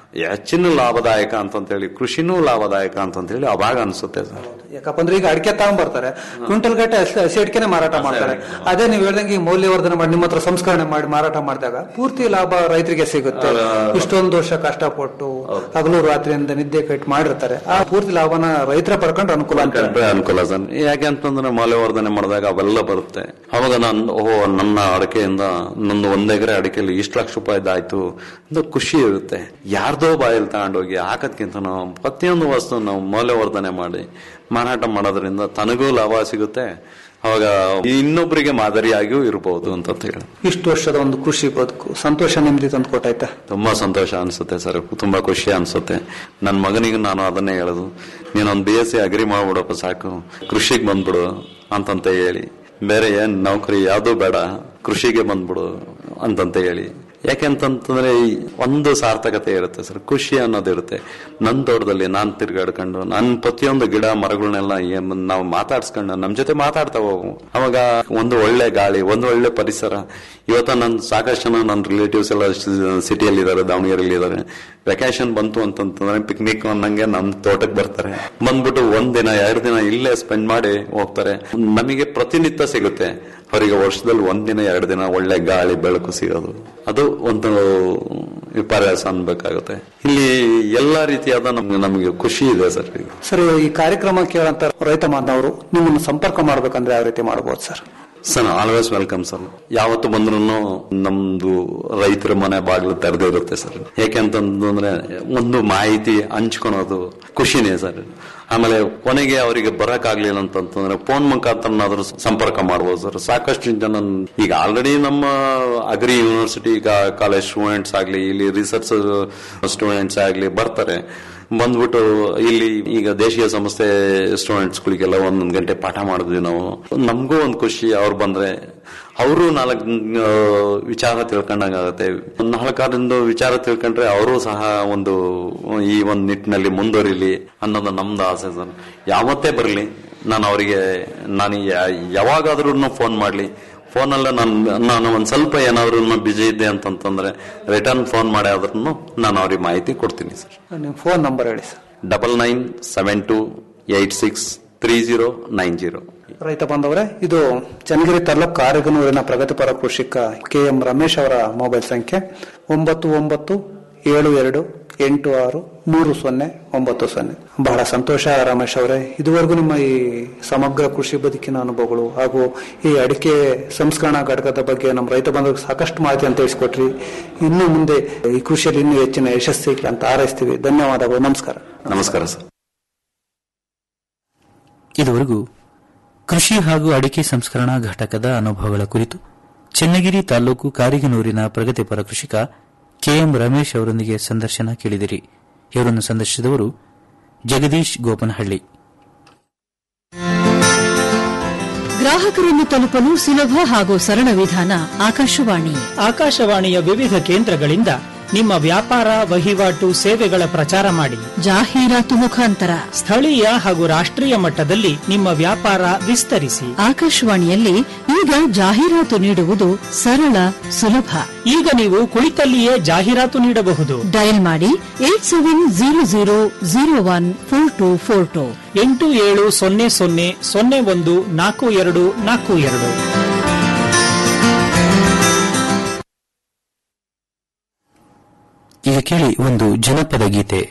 ಹೆಚ್ಚಿನ ಲಾಭದಾಯಕ ಅಂತಂತೇಳಿ ಕೃಷಿನೂ ಲಾಭದಾಯಕ ಅಂತಂತೇಳಿ ಅವಾಗ ಅನ್ಸುತ್ತೆ ಸರ್ ಯಾಕಪ್ಪ ಅಂದ್ರೆ ಈಗ ಅಡಿಕೆ ತಗೊಂಡ್ಬರ್ತಾರೆ ಕ್ವಿಂಟಲ್ ಗಟ್ಟೆ ಹಸಿ ಹಸಿ ಅಡಿಕೆನೆ ಮಾರಾಟ ಮಾಡ್ತಾರೆ ಅದೇ ನೀವು ಹೇಳ್ದಂಗೆ ಈ ಮೌಲ್ಯವರ್ಧನೆ ಮಾಡಿ ನಿಮ್ಮ ಹತ್ರ ಸಂಸ್ಕರಣೆ ಮಾಡಿ ಮಾರಾಟ ಮಾಡಿದಾಗ ಪೂರ್ತಿ ಲಾಭ ರೈತರಿಗೆ ಸಿಗುತ್ತೆ ಇಷ್ಟೊಂದು ವರ್ಷ ಕಷ್ಟಪಟ್ಟು ಹಗಲು ರಾತ್ರಿಯಿಂದ ನಿದ್ದೆ ಕಟ್ ಮಾಡಿರ್ತಾರೆ ಆ ಪೂರ್ತಿ ಲಾಭನ ರೈತರ ಪಡ್ಕೊಂಡು ಅನುಕೂಲ ಅಂತ ಕಡಿಮೆ ಅನುಕೂಲ ಸರ್ ಯಾಕೆ ಅಂತಂದ್ರೆ ಮೌಲ್ಯವರ್ಧನೆ ಮಾಡಿದಾಗ ಅವೆಲ್ಲ ಬರುತ್ತೆ ಅವಾಗ ನಾನು ಓಹೋ ನನ್ನ ಅಡಿಕೆಯಿಂದ ನಂದು ಒಂದ್ ಎಕರೆ ಅಡಿಕೆಯಲ್ಲಿ ಇಷ್ಟು ಲಕ್ಷ ರೂಪಾಯಿದಾಯ್ತು ಅಂತ ಖುಷಿ ಇರುತ್ತೆ ಯಾರ್ದೋ ಬಾಯಲ್ಲಿ ತಗೊಂಡೋಗಿ ಹಾಕೋದ್ಕಿಂತ ನಾವು ಪ್ರತಿಯೊಂದು ವಸ್ತು ನಾವು ಮೌಲ್ಯವರ್ಧನೆ ಮಾಡಿ ಮಾರಾಟ ಮಾಡೋದ್ರಿಂದ ತನಗೂ ಲಾಭ ಸಿಗುತ್ತೆ ಅವಾಗ ಇನ್ನೊಬ್ಬರಿಗೆ ಮಾದರಿಯಾಗಿಯೂ ಇರಬಹುದು ಅಂತ ಹೇಳಿ ಇಷ್ಟು ವರ್ಷದ ಒಂದು ಕೃಷಿ ಬದುಕು ಸಂತೋಷ ನೆಮ್ಮದಿ ತಂದು ಕೊಟ್ಟಾಯ್ತಾ ತುಂಬಾ ಸಂತೋಷ ಅನ್ಸುತ್ತೆ ಸರ್ ತುಂಬಾ ಖುಷಿ ಅನ್ಸುತ್ತೆ ನನ್ನ ಮಗನಿಗೆ ನಾನು ಅದನ್ನೇ ಹೇಳೋದು ನೀನೊಂದು ಬಿ ಎಸ್ ಸಿ ಅಗ್ರಿ ಮಾಡ್ಬಿಡಪ್ಪ ಸಾಕು ಕೃಷಿಗೆ ಬಂದ್ಬಿಡು ಅಂತಂತ ಹೇಳಿ ಬೇರೆ ಏನ್ ನೌಕರಿ ಯಾವ್ದು ಬೇಡ ಕೃಷಿಗೆ ಬಂದ್ಬಿಡು ಅಂತಂತ ಹೇಳಿ ಯಾಕೆಂತಂತಂದ್ರೆ ಈ ಒಂದು ಸಾರ್ಥಕತೆ ಇರುತ್ತೆ ಸರ್ ಖುಷಿ ಅನ್ನೋದು ಇರುತ್ತೆ ನನ್ನ ತೋಟದಲ್ಲಿ ನಾನ್ ತಿರ್ಗಾಡ್ಕೊಂಡು ನನ್ನ ಪ್ರತಿಯೊಂದು ಗಿಡ ಮರಗಳನ್ನೆಲ್ಲ ಏನ್ ನಾವು ಮಾತಾಡ್ಸ್ಕೊಂಡು ನಮ್ ಜೊತೆ ಮಾತಾಡ್ತಾ ಹೋಗು ಅವಾಗ ಒಂದು ಒಳ್ಳೆ ಗಾಳಿ ಒಂದು ಒಳ್ಳೆ ಪರಿಸರ ಇವತ್ತ ನನ್ ಸಾಕಷ್ಟು ಜನ ನನ್ನ ರಿಲೇಟಿವ್ಸ್ ಎಲ್ಲ ಸಿಟಿಯಲ್ಲಿ ಇದಾರೆ ದಾವಣಗೆರೆಯಲ್ಲಿ ಇದಾರೆ ವೆಕೇಶನ್ ಬಂತು ಅಂತಂತಂದ್ರೆ ಪಿಕ್ನಿಕ್ ಅನ್ನಂಗೆ ನಮ್ ತೋಟಕ್ಕೆ ಬರ್ತಾರೆ ಬಂದ್ಬಿಟ್ಟು ಒಂದ್ ದಿನ ಎರಡು ದಿನ ಇಲ್ಲೇ ಸ್ಪೆಂಡ್ ಮಾಡಿ ಹೋಗ್ತಾರೆ ನಮಗೆ ಪ್ರತಿನಿತ್ಯ ಸಿಗುತ್ತೆ ಅವರಿಗೆ ವರ್ಷದಲ್ಲಿ ಒಂದ್ ದಿನ ಎರಡು ದಿನ ಒಳ್ಳೆ ಗಾಳಿ ಬೆಳಕು ಸಿಗೋದು ಅದು ಒಂದು ವಿಪರ್ಯಾಸ ಅನ್ಬೇಕಾಗುತ್ತೆ ಇಲ್ಲಿ ಎಲ್ಲಾ ರೀತಿಯಾದ ನಮ್ಗೆ ನಮಗೆ ಖುಷಿ ಇದೆ ಸರ್ ಈಗ ಸರ್ ಈ ಕಾರ್ಯಕ್ರಮ ಕೇಳಂತ ರೈತ ಬಾಂಧವರು ನಿಮ್ಮನ್ನು ಸಂಪರ್ಕ ಮಾಡ್ಬೇಕಂದ್ರೆ ಯಾವ ರೀತಿ ಮಾಡಬಹುದು sir sir always welcome sir ಯಾವತ್ತು ಬಂದ್ರು ನಮ್ದು ರೈತರ ಮನೆ ಬಾಗಿಲು ತೆರೆದೇ ಇರುತ್ತೆ ಸರ್ ಯಾಕೆಂತಂದ್ರೆ ಒಂದು ಮಾಹಿತಿ ಹಂಚ್ಕೊಳೋದು ಖುಷಿನೇ ಸರ್ ಆಮೇಲೆ ಕೊನೆಗೆ ಅವರಿಗೆ ಬರಕ್ ಆಗ್ಲಿಲ್ಲ ಅಂತಂತಂದ್ರೆ ಫೋನ್ ಮುಖಾಂತರನಾದ್ರೂ ಸಂಪರ್ಕ ಮಾಡ್ಬೋದು ಸರ್ ಸಾಕಷ್ಟು ಜನ ಈಗ ಆಲ್ರೆಡಿ ನಮ್ಮ ಅಗ್ರಿ ಯೂನಿವರ್ಸಿಟಿ ಕಾಲೇಜ್ ಸ್ಟೂಡೆಂಟ್ಸ್ ಆಗ್ಲಿ ಇಲ್ಲಿ ರಿಸರ್ಚ್ ಸ್ಟೂಡೆಂಟ್ಸ್ ಆಗ್ಲಿ ಬರ್ತಾರೆ ಬಂದ್ಬಿಟ್ಟು ಇಲ್ಲಿ ಈಗ ದೇಶೀಯ ಸಂಸ್ಥೆ ಸ್ಟೂಡೆಂಟ್ಸ್ ಗಳಿಗೆಲ್ಲ ಒಂದೊಂದು ಗಂಟೆ ಪಾಠ ಮಾಡಿದ್ವಿ ನಾವು ನಮಗೂ ಒಂದು ಖುಷಿ ಅವ್ರು ಬಂದ್ರೆ ಅವರು ನಾಲ್ಕು ವಿಚಾರ ತಿಳ್ಕೊಂಡಂಗಾಗತ್ತೆ ಒಂದ್ ನಾಲ್ಕಾರಿಂದ ವಿಚಾರ ತಿಳ್ಕೊಂಡ್ರೆ ಅವರು ಸಹ ಒಂದು ಈ ಒಂದು ನಿಟ್ಟಿನಲ್ಲಿ ಮುಂದುವರಿಲಿ ಅನ್ನೋದು ನಮ್ದು ಆಸೆ ಸರ್ ಯಾವತ್ತೇ ಬರಲಿ ನಾನು ಅವರಿಗೆ ನಾನು ಯಾವಾಗಾದ್ರೂ ಫೋನ್ ಮಾಡ್ಲಿ ಫೋನಲ್ಲ ನಾನು ನಾನು ಒಂದ್ ಸ್ವಲ್ಪ ಏನಾದ್ರು ಬಿಜಿ ಇದ್ದೆ ಅಂತಂತಂದ್ರೆ ರಿಟರ್ನ್ ಫೋನ್ ಮಾಡಿ ಆದ್ರೂ ನಾನು ಅವ್ರಿಗೆ ಮಾಹಿತಿ ಕೊಡ್ತೀನಿ ಸರ್ ನಿಮ್ಮ ಫೋನ್ ನಂಬರ್ ಹೇಳಿ sir double nine seven two eight six three zero nine zero ರೈತ ಬಾಂಧವರೇ ಇದು ಚನ್ನಗಿರಿ ತಾಲೂಕು ಕಾರಿಗನೂರಿನ ಪ್ರಗತಿಪರ ಕೃಷಿಕ ಕೆ ಎಂ ರಮೇಶ್ ಅವರ ಮೊಬೈಲ್ ಸಂಖ್ಯೆ ಒಂಬತ್ತು ಒಂಬತ್ತು ಏಳು ಎರಡು ಎಂಟು ಆರು ಮೂರು ಸೊನ್ನೆ ಒಂಬತ್ತು ಸೊನ್ನೆ ಬಹಳ ಸಂತೋಷ ರಮೇಶ್ ಅವರೇ ಇದುವರೆಗೂ ನಿಮ್ಮ ಈ ಸಮಗ್ರ ಕೃಷಿ ಬದುಕಿನ ಅನುಭವಗಳು ಹಾಗೂ ಈ ಅಡಿಕೆ ಸಂಸ್ಕರಣಾ ಘಟಕದ ಬಗ್ಗೆ ನಮ್ಮ ರೈತ ಬಂಧುಗಳಿಗೆ ಸಾಕಷ್ಟು ಮಾಹಿತಿಯನ್ನು ತಿಳಿಸ್ಕೊಟ್ರಿ ಇನ್ನು ಮುಂದೆ ಈ ಕೃಷಿಯಲ್ಲಿ ಇನ್ನೂ ಹೆಚ್ಚಿನ ಯಶಸ್ಸು ಅಂತ ಹಾರೈಸ್ತೀವಿ ಧನ್ಯವಾದಗಳು ನಮಸ್ಕಾರ ನಮಸ್ಕಾರ ಸರ್ ಇದುವರೆಗೂ ಕೃಷಿ ಹಾಗೂ ಅಡಿಕೆ ಸಂಸ್ಕರಣಾ ಘಟಕದ ಅನುಭವಗಳ ಕುರಿತು ಚನ್ನಗಿರಿ ತಾಲೂಕು ಕಾರಿಗನೂರಿನ ಪ್ರಗತಿಪರ ಕೃಷಿಕ ಕೆಎಂ ರಮೇಶ್ ಅವರೊಂದಿಗೆ ಸಂದರ್ಶನ ಕೇಳಿದಿರಿ ಇವರನ್ನು ಸಂದರ್ಶಿಸಿದವರು ಜಗದೀಶ್ ಗೋಪನಹಳ್ಳಿ ಗ್ರಾಹಕರನ್ನು ತಲುಪಲು ಸುಲಭ ಹಾಗೂ ಸರಳ ವಿಧಾನ ಆಕಾಶವಾಣಿ ಆಕಾಶವಾಣಿಯ ವಿವಿಧ ಕೇಂದ್ರಗಳಿಂದ ನಿಮ್ಮ ವ್ಯಾಪಾರ ವಹಿವಾಟು ಸೇವೆಗಳ ಪ್ರಚಾರ ಮಾಡಿ ಜಾಹೀರಾತು ಮುಖಾಂತರ ಸ್ಥಳೀಯ ಹಾಗೂ ರಾಷ್ಟ್ರೀಯ ಮಟ್ಟದಲ್ಲಿ ನಿಮ್ಮ ವ್ಯಾಪಾರ ವಿಸ್ತರಿಸಿ ಆಕಾಶವಾಣಿಯಲ್ಲಿ ಈಗ ಜಾಹೀರಾತು ನೀಡುವುದು ಸರಳ ಸುಲಭ ಈಗ ನೀವು ಕುಳಿತಲ್ಲಿಯೇ ಜಾಹೀರಾತು ನೀಡಬಹುದು ಡಯಲ್ ಮಾಡಿ eight seven zero zero zero one four two four two ಎಂಟು ಏಳು ಸೊನ್ನೆ ಸೊನ್ನೆ ಸೊನ್ನೆ ಒಂದು ನಾಲ್ಕು ಎರಡು ನಾಲ್ಕು ಎರಡು ಈಗ ಕೇಳಿ ಒಂದು ಜನಪದ ಗೀತೆ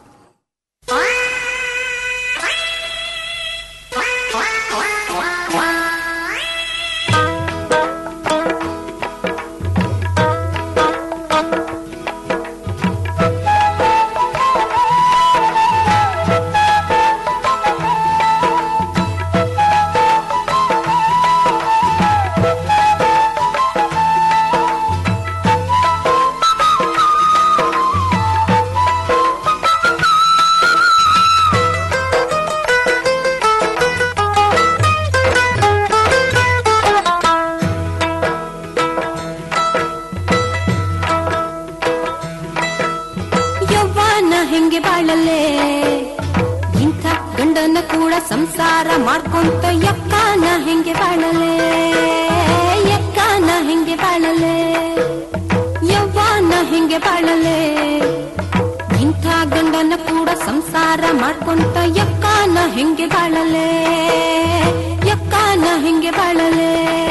ಯವ್ವಾನ ಹೆಂಗೆ ಬಾಳಲೆ ಇಂಥ ಗಂಡನ ಕೂಡ ಸಂಸಾರ ಮಾಡ್ಕೊಂತ ಯಕ್ಕಾನ ಹೆಂಗೆ ಬಾಳಲೆ ಯಕ್ಕಾನ ಹೆಂಗೆ ಬಾಳಲೆ ಯವ್ವಾನ ಹೆಂಗೆ ಬಾಳಲೆ ಇಂಥ ಗಂಡನ ಕೂಡ ಸಂಸಾರ ಮಾಡ್ಕೊಂತ ಯಕ್ಕಾನ ಹೆಂಗೆ ಬಾಳಲೆ ಯಕ್ಕಾನ ಹೆಂಗೆ ಬಾಳಲೆ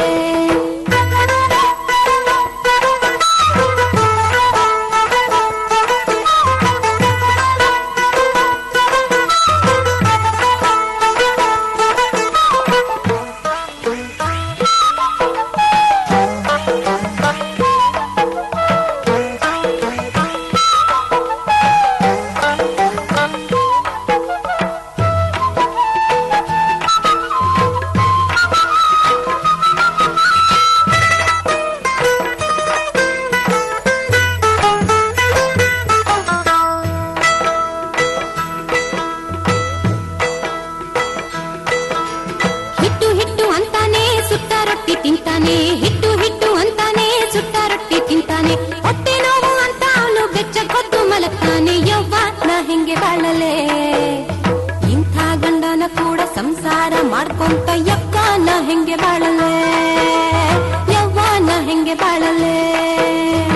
ಹಿಟ್ಟು ಹಿಟ್ಟು ಅಂತಾನೆ ಸುಟ್ಟ ರೊಟ್ಟಿ ತಿಂತಾನೆ ಹಿಟ್ಟು ಹಿಟ್ಟು ಅಂತಾನೆ ಸುಟ್ಟ ರೊಟ್ಟಿ ತಿಂತಾನೆ ಹೊಟ್ಟೆ ನೋವು ಅಂತ ಅವನು ಬೆಚ್ಚ ಕೊದ್ದು ಮಲಗ್ತಾನೆ ಯವ್ವ ನಾ ಹೆಂಗೆ ಬಾಳಲೆ ಇಂಥ ಗಂಡನ ಕೂಡ ಸಂಸಾರ ಮಾಡ್ಕೊಂತ ಯಕ್ಕ ನಾ ಹೆಂಗೆ ಬಾಳಲೆ ಯವ್ವ ನಾ ಹೆಂಗೆ ಬಾಳಲೆ